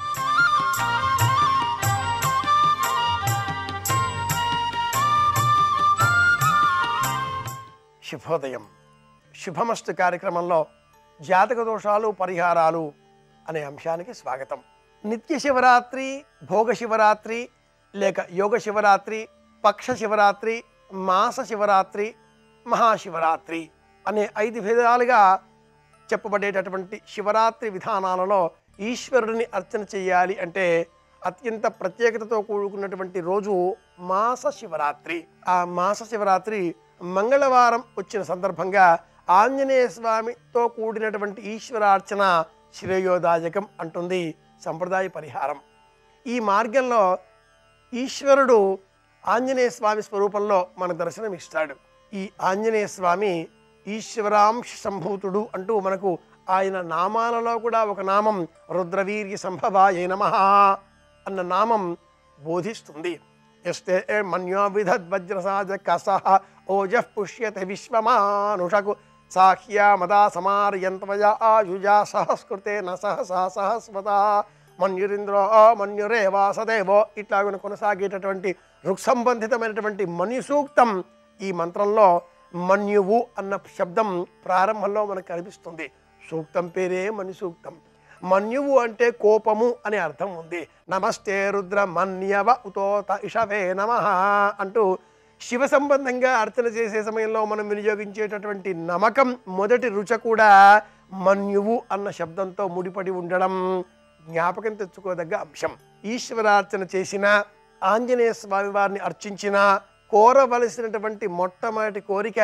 శుభోదయం శుభమస్తు కార్యక్రమంలో జాతక దోషాలు పరిహారాలు అనే అంశానికి స్వాగతం నిత్య శివరాత్రి భోగ శివరాత్రి లేక యోగ శివరాత్రి పక్ష శివరాత్రి మాస శివరాత్రి మహాశివరాత్రి అనే ఐదు విధాలుగా చెప్పబడేటటువంటి శివరాత్రి విధానాలలో ఈశ్వరుడిని అర్చన చేయాలి అంటే అత్యంత ప్రత్యేకతతో కూడుకున్నటువంటి రోజు మాస శివరాత్రి ఆ మాస శివరాత్రి మంగళవారం వచ్చిన సందర్భంగా ఆంజనేయ స్వామితో కూడినటువంటి ఈశ్వరార్చన శ్రేయోదాయకం అంటుంది సంప్రదాయ పరిహారం ఈ మార్గంలో ఈశ్వరుడు ఆంజనేయ స్వామి స్వరూపంలో మన దర్శనం ఇస్తాడు ఈ ఆంజనేయ స్వామి ఈశ్వరాంశ సంభూతుడు అంటూ మనకు ఆయన నామాలలో కూడా ఒక నామం రుద్రవీర్య సంభవాయ నమ అన్న నామం బోధిస్తుంది ఎస్తే మన్యో విధద్వజ్రసాజ కసహ ఓజః పుష్యత విశ్వమానుషకు సాహ్యామదా సమార్యంతమయ ఆయుజా సహస్కృతేన సహసా సహస్వత మన్యురింద్రో మన్యురే వాసదేవో ఇట్లాగున కొనసాగేటటువంటి ఋక్ సంబంధితమైనటువంటి మన్యు సూక్తం ఈ మంత్రంలో మన్యువు అన్న శబ్దం ప్రారంభంలో మనకు కనిపిస్తుంది సూక్తం పేరే మన్యు సూక్తం మన్యువు అంటే కోపము అనే అర్థం ఉంది నమస్తే రుద్ర మన్యవ ఉతోత ఇషవే నమ అంటూ శివ సంబంధంగా అర్చన చేసే సమయంలో మనం వినియోగించేటటువంటి నమ్మకం మొదటి రుచ కూడా మన్యువు అన్న శబ్దంతో ముడిపడి ఉండడం జ్ఞాపకం తెచ్చుకోదగ్గ అంశం ఈశ్వరార్చన చేసిన ఆంజనేయ స్వామి వారిని అర్చించిన కోరవలసినటువంటి మొట్టమొదటి కోరిక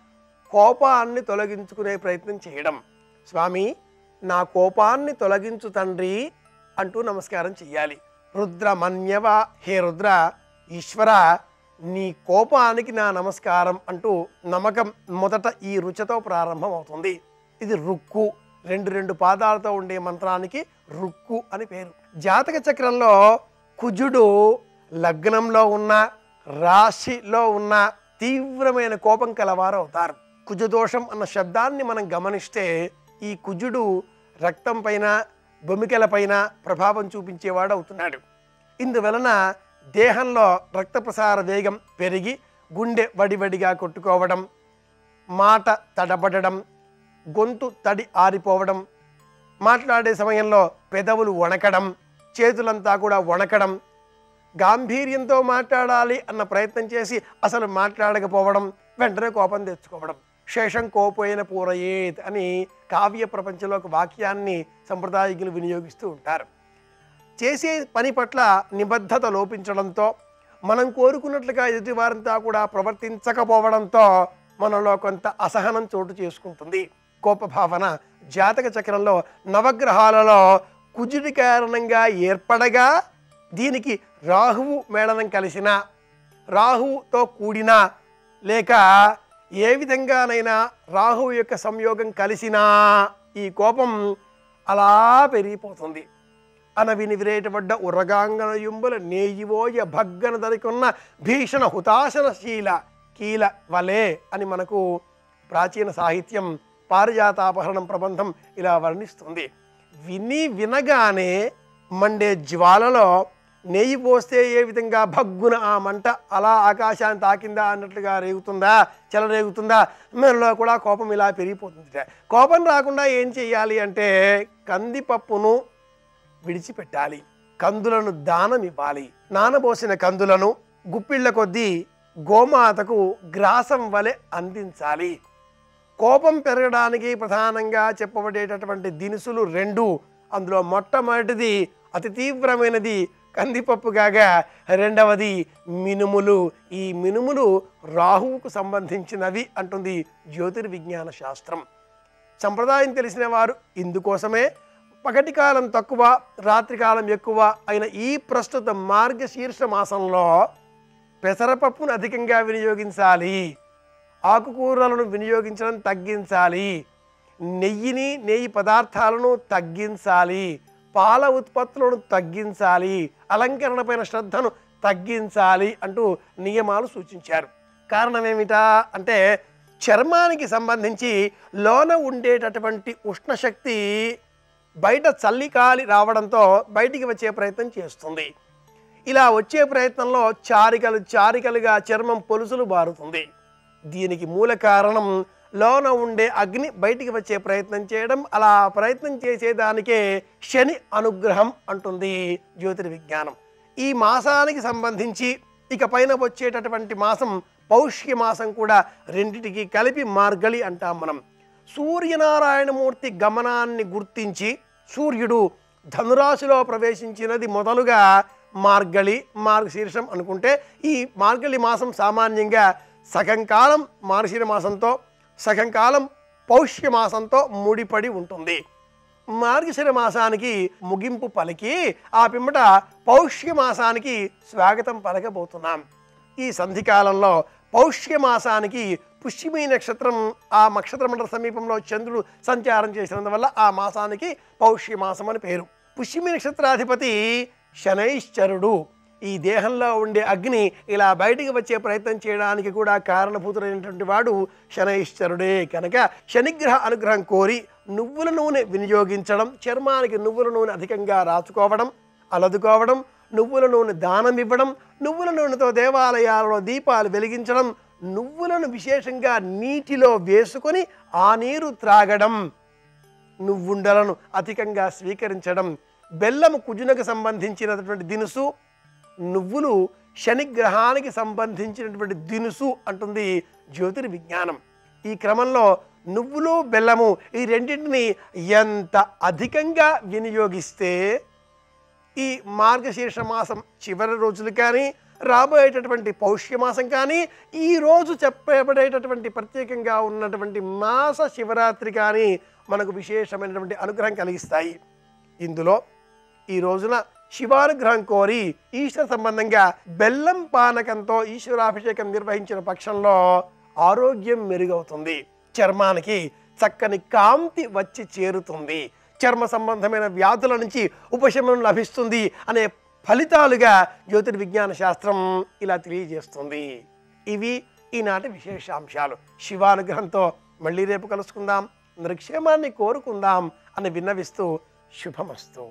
కోపాన్ని తొలగించుకునే ప్రయత్నం చేయడం స్వామి నా కోపాన్ని తొలగించు తండ్రి అంటూ నమస్కారం చెయ్యాలి రుద్ర మన్యవ హే రుద్ర ఈశ్వర నీ కోపానికి నా నమస్కారం అంటూ నమ్మకం మొదట ఈ రుచితో ప్రారంభం అవుతుంది ఇది రుక్కు రెండు రెండు పాదాలతో ఉండే మంత్రానికి రుక్కు అని పేరు జాతక చక్రంలో కుజుడు లగ్నంలో ఉన్న రాశిలో ఉన్న తీవ్రమైన కోపం కలవారు అవుతారు కుజదోషం అన్న శబ్దాన్ని మనం గమనిస్తే ఈ కుజుడు రక్తం పైన బొమికల పైన ప్రభావం చూపించేవాడు అవుతున్నాడు ఇందువలన దేహంలో రక్త ప్రసార వేగం పెరిగి గుండె వడివడిగా కొట్టుకోవడం మాట తడబడడం గొంతు తడి ఆరిపోవడం మాట్లాడే సమయంలో పెదవులు వణకడం చేతులంతా కూడా వణకడం గాంభీర్యంతో మాట్లాడాలి అన్న ప్రయత్నం చేసి అసలు మాట్లాడకపోవడం వెంటనే కోపం తెచ్చుకోవడం శేషం కోపోయిన పూరయేత్ అని కావ్య ప్రపంచంలో ఒక వాక్యాన్ని సంప్రదాయకులు వినియోగిస్తూ ఉంటారు చేసే పని పట్ల నిబద్ధత లోపించడంతో మనం కోరుకున్నట్లుగా ఎదుటివారంతా కూడా ప్రవర్తించకపోవడంతో మనలో కొంత అసహనం చోటు చేసుకుంటుంది కోపభావన జాతక చక్రంలో నవగ్రహాలలో కుజుడి కారణంగా ఏర్పడగా దీనికి రాహువు మేళనం కలిసిన రాహుతో కూడినా లేక ఏ విధంగానైనా రాహువు యొక్క సంయోగం కలిసినా ఈ కోపం అలా పెరిగిపోతుంది అనవిని విరేటబడ్డ ఉరగాంగన యుంబుల నేయివోయ భగ్గన దరికున్న భీషణ హుతాశనశీల కీల వలే అని మనకు ప్రాచీన సాహిత్యం పారిజాతాపహరణం ప్రబంధం ఇలా వర్ణిస్తుంది విని వినగానే మండే జ్వాలలో నెయ్యి పోస్తే ఏ విధంగా భగ్గున ఆ మంట అలా ఆకాశాన్ని తాకిందా అన్నట్లుగా రేగుతుందా చెలరేగుతుందా మనలో కూడా కోపం ఇలా పెరిగిపోతుంది కోపం రాకుండా ఏం చేయాలి అంటే కందిపప్పును విడిచిపెట్టాలి కందులను దానం ఇవ్వాలి నానబోసిన కందులను గుప్పిళ్ళ కొద్దీ గోమాతకు గ్రాసం వలె అందించాలి కోపం పెరగడానికి ప్రధానంగా చెప్పబడేటటువంటి దినుసులు రెండు అందులో మొట్టమొదటిది అతి తీవ్రమైనది కందిపప్పు కాగా రెండవది మినుములు ఈ మినుములు రాహువుకు సంబంధించినవి అంటుంది జ్యోతిర్విజ్ఞాన శాస్త్రం సంప్రదాయం తెలిసిన వారు ఇందుకోసమే పగటి కాలం తక్కువ రాత్రి కాలం ఎక్కువ అయిన ఈ ప్రస్తుత మార్గశీర్ష మాసంలో పెసరపప్పును అధికంగా వినియోగించాలి ఆకుకూరలను వినియోగించడం తగ్గించాలి నెయ్యిని నెయ్యి పదార్థాలను తగ్గించాలి పాల ఉత్పత్తులను తగ్గించాలి అలంకరణపైన శ్రద్ధను తగ్గించాలి అంటూ నియమాలు సూచించారు కారణం ఏమిటా అంటే చర్మానికి సంబంధించి లోన ఉండేటటువంటి ఉష్ణశక్తి బయట చల్లికాలి రావడంతో బయటికి వచ్చే ప్రయత్నం చేస్తుంది ఇలా వచ్చే ప్రయత్నంలో చారికలు చారికలుగా చర్మం పొలుసులు బారుతుంది దీనికి మూల కారణం లోన ఉండే అగ్ని బయటికి వచ్చే ప్రయత్నం చేయడం అలా ప్రయత్నం చేసేదానికే శని అనుగ్రహం అంటుంది జ్యోతిర్విజ్ఞానం ఈ మాసానికి సంబంధించి ఇక పైన వచ్చేటటువంటి మాసం పౌష్య మాసం కూడా రెండిటికి కలిపి మార్గళి అంటాం మనం సూర్యనారాయణమూర్తి గమనాన్ని గుర్తించి సూర్యుడు ధనురాశిలో ప్రవేశించినది మొదలుగా మార్గళి మార్గశీర్షం అనుకుంటే ఈ మార్గళి మాసం సామాన్యంగా సగం కాలం మార్గశీర మాసంతో సగం కాలం పౌష్య మాసంతో ముడిపడి ఉంటుంది మార్గశిర మాసానికి ముగింపు పలికి ఆ పిమ్మట పౌష్య మాసానికి స్వాగతం పలకబోతున్నాం ఈ సంధికాలంలో పౌష్య మాసానికి పుష్యమి నక్షత్రం ఆ నక్షత్ర మండల సమీపంలో చంద్రుడు సంచారం చేసినందువల్ల ఆ మాసానికి పౌష్య మాసం అని పేరు పుష్యమి నక్షత్రాధిపతి శనైశ్చరుడు ఈ దేహంలో ఉండే అగ్ని ఇలా బయటికి వచ్చే ప్రయత్నం చేయడానికి కూడా కారణభూతుడైనటువంటి వాడు శనైశ్చరుడే కనుక శనిగ్రహ అనుగ్రహం కోరి నువ్వుల నూనె వినియోగించడం చర్మానికి నువ్వుల నూనె అధికంగా రాచుకోవడం అలదుకోవడం నువ్వుల నూనె దానం ఇవ్వడం నువ్వుల నూనెతో దేవాలయాలలో దీపాలు వెలిగించడం నువ్వులను విశేషంగా నీటిలో వేసుకొని ఆ నీరు త్రాగడం నువ్వుండలను అధికంగా స్వీకరించడం బెల్లము కుజునకు సంబంధించినటువంటి దినుసు నువ్వులు శనిగ్రహానికి సంబంధించినటువంటి దినుసు అంటుంది జ్యోతిర్విజ్ఞానం ఈ క్రమంలో నువ్వులు బెల్లము ఈ రెండింటిని ఎంత అధికంగా వినియోగిస్తే ఈ మార్గశీర్ష మాసం చివరి రోజులు కానీ రాబోయేటటువంటి పౌష్యమాసం కానీ ఈ రోజు చెప్పబడేటటువంటి ప్రత్యేకంగా ఉన్నటువంటి మాస శివరాత్రి కానీ మనకు విశేషమైనటువంటి అనుగ్రహం కలిగిస్తాయి ఇందులో ఈ రోజున శివానుగ్రహం కోరి ఈశ్వర సంబంధంగా బెల్లం పానకంతో ఈశ్వరాభిషేకం నిర్వహించిన పక్షంలో ఆరోగ్యం మెరుగవుతుంది చర్మానికి చక్కని కాంతి వచ్చి చేరుతుంది చర్మ సంబంధమైన వ్యాధుల నుంచి ఉపశమనం లభిస్తుంది అనే ఫలితాలుగా జ్యోతిర్విజ్ఞాన శాస్త్రం ఇలా తెలియజేస్తుంది ఇవి ఈనాటి విశేషాంశాలు శివానుగ్రహంతో మళ్ళీ రేపు కలుసుకుందాం నృక్షేమాన్ని కోరుకుందాం అని విన్నవిస్తూ శుభమస్తు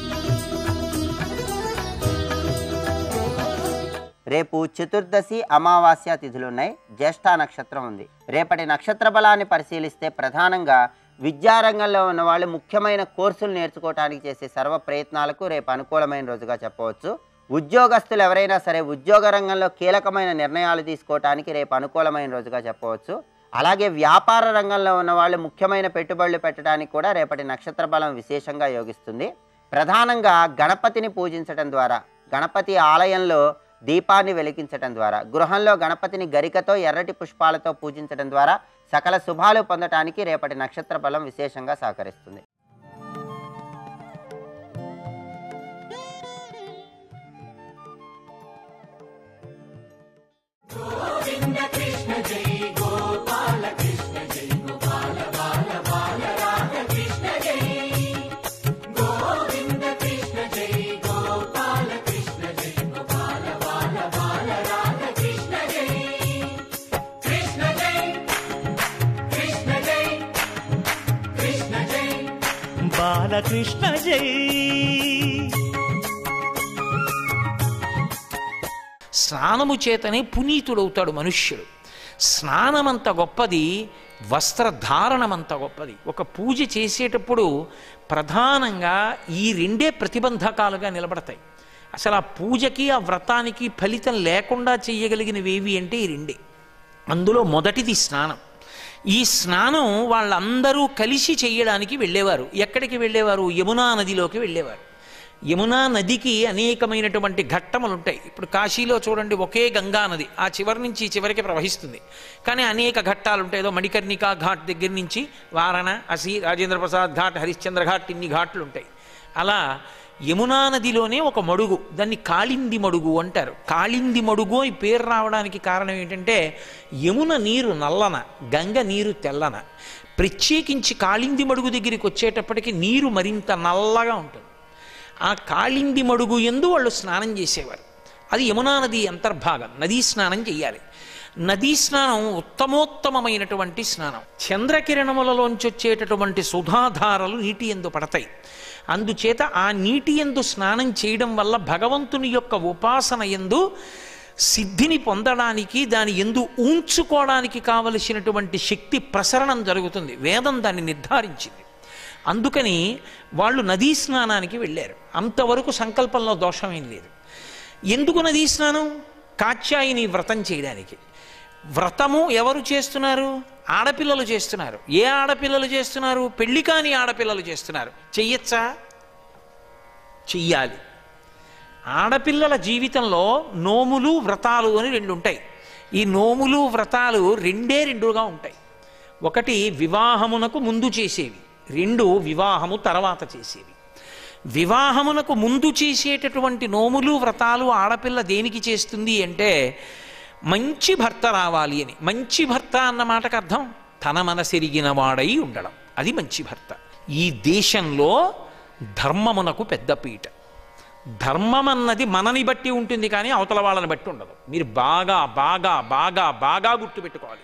రేపు చతుర్దశి అమావాస్య తిథులు ఉన్నాయి జ్యేష్ఠ నక్షత్రం ఉంది రేపటి నక్షత్ర బలాన్ని పరిశీలిస్తే ప్రధానంగా విద్యారంగంలో ఉన్న వాళ్ళు ముఖ్యమైన కోర్సులు నేర్చుకోవడానికి చేసే సర్వ ప్రయత్నాలకు రేపు అనుకూలమైన రోజుగా చెప్పవచ్చు ఉద్యోగస్తులు ఎవరైనా సరే ఉద్యోగ రంగంలో కీలకమైన నిర్ణయాలు తీసుకోవటానికి రేపు అనుకూలమైన రోజుగా చెప్పవచ్చు అలాగే వ్యాపార రంగంలో ఉన్న వాళ్ళు ముఖ్యమైన పెట్టుబడులు పెట్టడానికి కూడా రేపటి నక్షత్ర బలం విశేషంగా యోగిస్తుంది ప్రధానంగా గణపతిని పూజించడం ద్వారా గణపతి ఆలయంలో దీపాన్ని వెలిగించడం ద్వారా గృహంలో గణపతిని గరికతో ఎర్రటి పుష్పాలతో పూజించడం ద్వారా సకల శుభాలు పొందటానికి రేపటి నక్షత్ర బలం విశేషంగా సహకరిస్తుంది బాలకృష్ణ జై స్నానము చేతనే పునీతుడవుతాడు మనుష్యుడు స్నానమంత గొప్పది వస్త్రధారణమంత గొప్పది ఒక పూజ చేసేటప్పుడు ప్రధానంగా ఈ రెండే ప్రతిబంధకాలుగా నిలబడతాయి అసలు ఆ పూజకి ఆ వ్రతానికి ఫలితం లేకుండా చేయగలిగినవి ఏవి అంటే ఈ రెండే అందులో మొదటిది స్నానం ఈ స్నానం వాళ్ళందరూ కలిసి చేయడానికి వెళ్ళేవారు ఎక్కడికి వెళ్ళేవారు యమునా నదిలోకి వెళ్ళేవారు యమునా నదికి అనేకమైనటువంటి ఘట్టములు ఉంటాయి ఇప్పుడు కాశీలో చూడండి ఒకే గంగా నది ఆ చివరి నుంచి ఈ చివరికి ప్రవహిస్తుంది కానీ అనేక ఘట్టాలు ఉంటాయి ఏదో మణికర్ణికా ఘాట్ దగ్గర నుంచి వారణ అసి రాజేంద్ర ప్రసాద్ ఘాట్ హరిశ్చంద్ర ఘాట్ ఇన్ని ఘాట్లు ఉంటాయి అలా యమునా నదిలోనే ఒక మడుగు దాన్ని కాళింది మడుగు అంటారు కాళింది మడుగు ఈ పేరు రావడానికి కారణం ఏంటంటే యమున నీరు నల్లన గంగ నీరు తెల్లన ప్రత్యేకించి కాళింది మడుగు దగ్గరికి వచ్చేటప్పటికి నీరు మరింత నల్లగా ఉంటుంది ఆ కాళింది మడుగు ఎందు వాళ్ళు స్నానం చేసేవారు అది యమునా నది అంతర్భాగం నదీ స్నానం చెయ్యాలి నదీ స్నానం ఉత్తమోత్తమమైనటువంటి స్నానం చంద్రకిరణములలోంచి వచ్చేటటువంటి సుధాధారలు నీటి ఎందు పడతాయి అందుచేత ఆ నీటి ఎందు స్నానం చేయడం వల్ల భగవంతుని యొక్క ఉపాసన ఎందు సిద్ధిని పొందడానికి దాని ఎందు ఉంచుకోవడానికి కావలసినటువంటి శక్తి ప్రసరణం జరుగుతుంది వేదం దాన్ని నిర్ధారించింది అందుకని వాళ్ళు నదీ స్నానానికి వెళ్ళారు అంతవరకు సంకల్పంలో దోషమేం లేదు ఎందుకు నదీ స్నానం కాత్యాయిని వ్రతం చేయడానికి వ్రతము ఎవరు చేస్తున్నారు ఆడపిల్లలు చేస్తున్నారు ఏ ఆడపిల్లలు చేస్తున్నారు పెళ్లి కాని ఆడపిల్లలు చేస్తున్నారు చెయ్యొచ్చా చెయ్యాలి ఆడపిల్లల జీవితంలో నోములు వ్రతాలు అని రెండు ఉంటాయి ఈ నోములు వ్రతాలు రెండే రెండుగా ఉంటాయి ఒకటి వివాహమునకు ముందు చేసేవి రెండు వివాహము తర్వాత చేసేవి వివాహమునకు ముందు చేసేటటువంటి నోములు వ్రతాలు ఆడపిల్ల దేనికి చేస్తుంది అంటే మంచి భర్త రావాలి అని మంచి భర్త అన్న మాటకు అర్థం తన మనసెరిగిన వాడై ఉండడం అది మంచి భర్త ఈ దేశంలో ధర్మమునకు పెద్ద పీట ధర్మం అన్నది మనని బట్టి ఉంటుంది కానీ అవతల వాళ్ళని బట్టి ఉండదు మీరు బాగా బాగా బాగా బాగా గుర్తుపెట్టుకోవాలి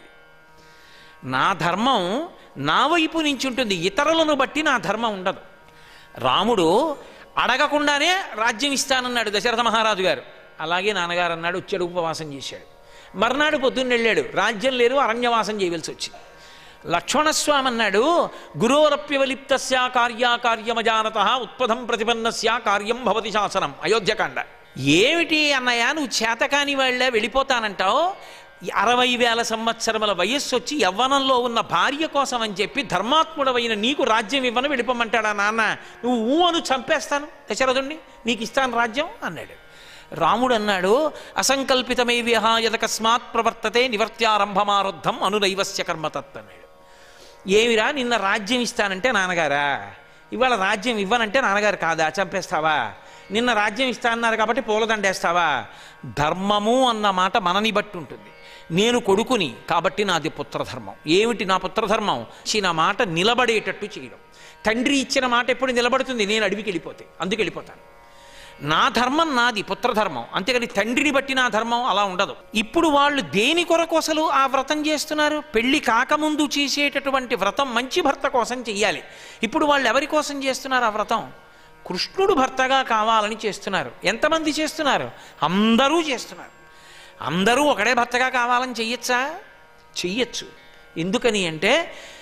నా ధర్మం నా వైపు నుంచి ఉంటుంది ఇతరులను బట్టి నా ధర్మం ఉండదు రాముడు అడగకుండానే రాజ్యం ఇస్తానన్నాడు దశరథ మహారాజు గారు అలాగే నాన్నగారు అన్నాడు వచ్చాడు ఉపవాసం చేశాడు మర్నాడు పొద్దున్న వెళ్ళాడు రాజ్యం లేదు అరణ్యవాసం చేయవలసి వచ్చింది లక్ష్మణస్వామి అన్నాడు గురోరప్యవలిప్తస్య కార్యాకార్యమజానత ఉత్పదం ప్రతిపన్నస్య కార్యం భవతి శాసనం అయోధ్యకాండ ఏమిటి అన్నయ్య నువ్వు చేతకాని వాళ్ళే వెళ్ళిపోతానంటావు ఈ అరవై వేల సంవత్సరముల వయస్సు వచ్చి యవ్వనంలో ఉన్న భార్య కోసం అని చెప్పి ధర్మాత్ముడవైన నీకు రాజ్యం ఇవ్వను వెళ్ళిపోమంటాడా నాన్న నువ్వు ఊ అను చంపేస్తాను దశరథుణ్ణి నీకు ఇస్తాను రాజ్యం అన్నాడు రాముడు అన్నాడు అసంకల్పితమే విహాయదకస్మాత్ ప్రవర్తతే నివర్త్యారంభమారుద్ధం అనురైవస్య కర్మతత్ అన్నాడు ఏమిరా నిన్న రాజ్యం ఇస్తానంటే నాన్నగారా ఇవాళ రాజ్యం ఇవ్వనంటే నాన్నగారు కాదా చంపేస్తావా నిన్న రాజ్యం ఇస్తా అన్నారు కాబట్టి పూలదండేస్తావా ధర్మము అన్న మాట మనని బట్టి ఉంటుంది నేను కొడుకుని కాబట్టి నాది పుత్రధర్మం ఏమిటి నా పుత్రధర్మం ఇచ్చిన మాట నిలబడేటట్టు చేయడం తండ్రి ఇచ్చిన మాట ఎప్పుడు నిలబడుతుంది నేను అడవికి వెళ్ళిపోతే అందుకు వెళ్ళిపోతాను నా ధర్మం నాది పుత్రధర్మం అంతేగాని తండ్రిని బట్టి నా ధర్మం అలా ఉండదు ఇప్పుడు వాళ్ళు దేని కొరకు అసలు ఆ వ్రతం చేస్తున్నారు పెళ్లి కాకముందు చేసేటటువంటి వ్రతం మంచి భర్త కోసం చెయ్యాలి ఇప్పుడు వాళ్ళు ఎవరి కోసం చేస్తున్నారు ఆ వ్రతం కృష్ణుడు భర్తగా కావాలని చేస్తున్నారు ఎంతమంది చేస్తున్నారు అందరూ చేస్తున్నారు అందరూ ఒకడే భర్తగా కావాలని చెయ్యొచ్చా చెయ్యొచ్చు ఎందుకని అంటే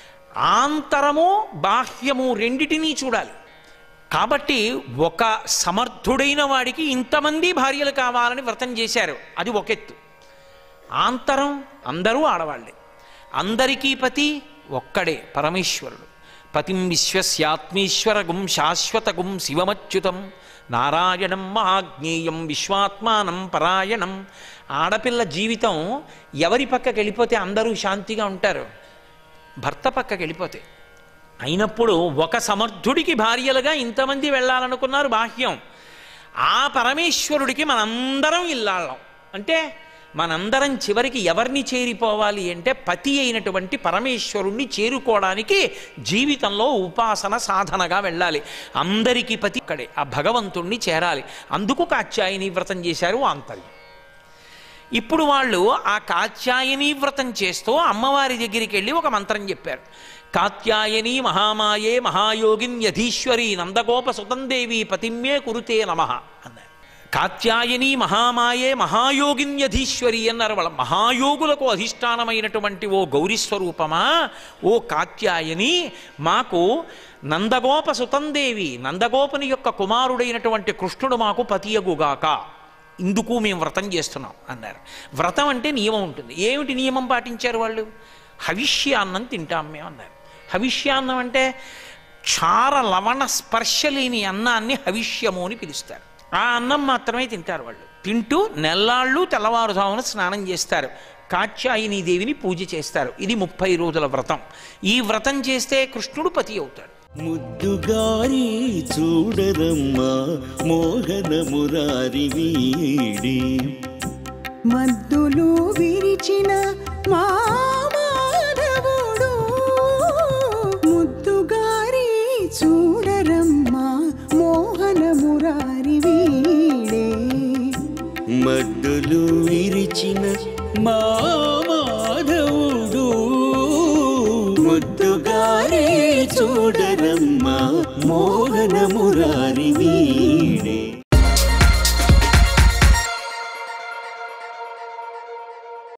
ఆంతరము బాహ్యము రెండిటినీ చూడాలి కాబట్టి ఒక సమర్థుడైన వాడికి ఇంతమంది భార్యలు కావాలని వ్రతం చేశారు అది ఒక ఎత్తు ఆంతరం అందరూ ఆడవాళ్ళే అందరికీ పతి ఒక్కడే పరమేశ్వరుడు పతిం విశ్వస్యాత్మీశ్వరగుం శాశ్వతగుం శివమచ్యుతం నారాయణం మహాజ్ఞేయం విశ్వాత్మానం పరాయణం ఆడపిల్ల జీవితం ఎవరి పక్కకి వెళ్ళిపోతే అందరూ శాంతిగా ఉంటారు భర్త పక్కకి వెళ్ళిపోతే అయినప్పుడు ఒక సమర్థుడికి భార్యలుగా ఇంతమంది వెళ్ళాలనుకున్నారు బాహ్యం ఆ పరమేశ్వరుడికి మనందరం ఇల్లాళ్ళం అంటే మనందరం చివరికి ఎవరిని చేరిపోవాలి అంటే పతి అయినటువంటి పరమేశ్వరుణ్ణి చేరుకోవడానికి జీవితంలో ఉపాసన సాధనగా వెళ్ళాలి అందరికీ పతి ఇక్కడే ఆ భగవంతుణ్ణి చేరాలి అందుకు కాత్యాయని వ్రతం చేశారు ఆంతర్యం ఇప్పుడు వాళ్ళు ఆ కాత్యాయని వ్రతం చేస్తూ అమ్మవారి దగ్గరికి వెళ్ళి ఒక మంత్రం చెప్పారు కాత్యాయని మహామాయే మహాయోగిన్యధీశ్వరి నందగోప సుతందేవి పతిమ్మే కురుతే నమ అన్నారు కాత్యాయని మహామాయే మహాయోగిన్యధీశ్వరి అన్నారు వాళ్ళ మహాయోగులకు అధిష్టానమైనటువంటి ఓ గౌరీ స్వరూపమా ఓ కాత్యాయని మాకు నందగోప సుతందేవి నందగోపని యొక్క కుమారుడైనటువంటి కృష్ణుడు మాకు పతియగుగాక ఇందుకు మేము వ్రతం చేస్తున్నాం అన్నారు వ్రతం అంటే నియమం ఉంటుంది ఏమిటి నియమం పాటించారు వాళ్ళు హవిష్యాన్నం తింటాం మేము అన్నారు హవిష్యాన్నం అంటే క్షార లవణ స్పర్శ లేని అన్నాన్ని హవిష్యము అని పిలుస్తారు ఆ అన్నం మాత్రమే తింటారు వాళ్ళు తింటూ నెల్లాళ్ళు తెల్లవారుజామున స్నానం చేస్తారు కాత్యాయని దేవిని పూజ చేస్తారు ఇది ముప్పై రోజుల వ్రతం ఈ వ్రతం చేస్తే కృష్ణుడు పతి అవుతాడు ముద్దుగారి చూడరమ్మా మోహన మురారి వీడి మద్దులు విరిచిన మా మాధవుడు ముద్దుగారి చూడరమ్మా మోహన మురారి వీడే మద్దులు విరిచిన మా మాధవుడు ముద్దుగారి చూడరమ్మా మోహన మురారి వీడి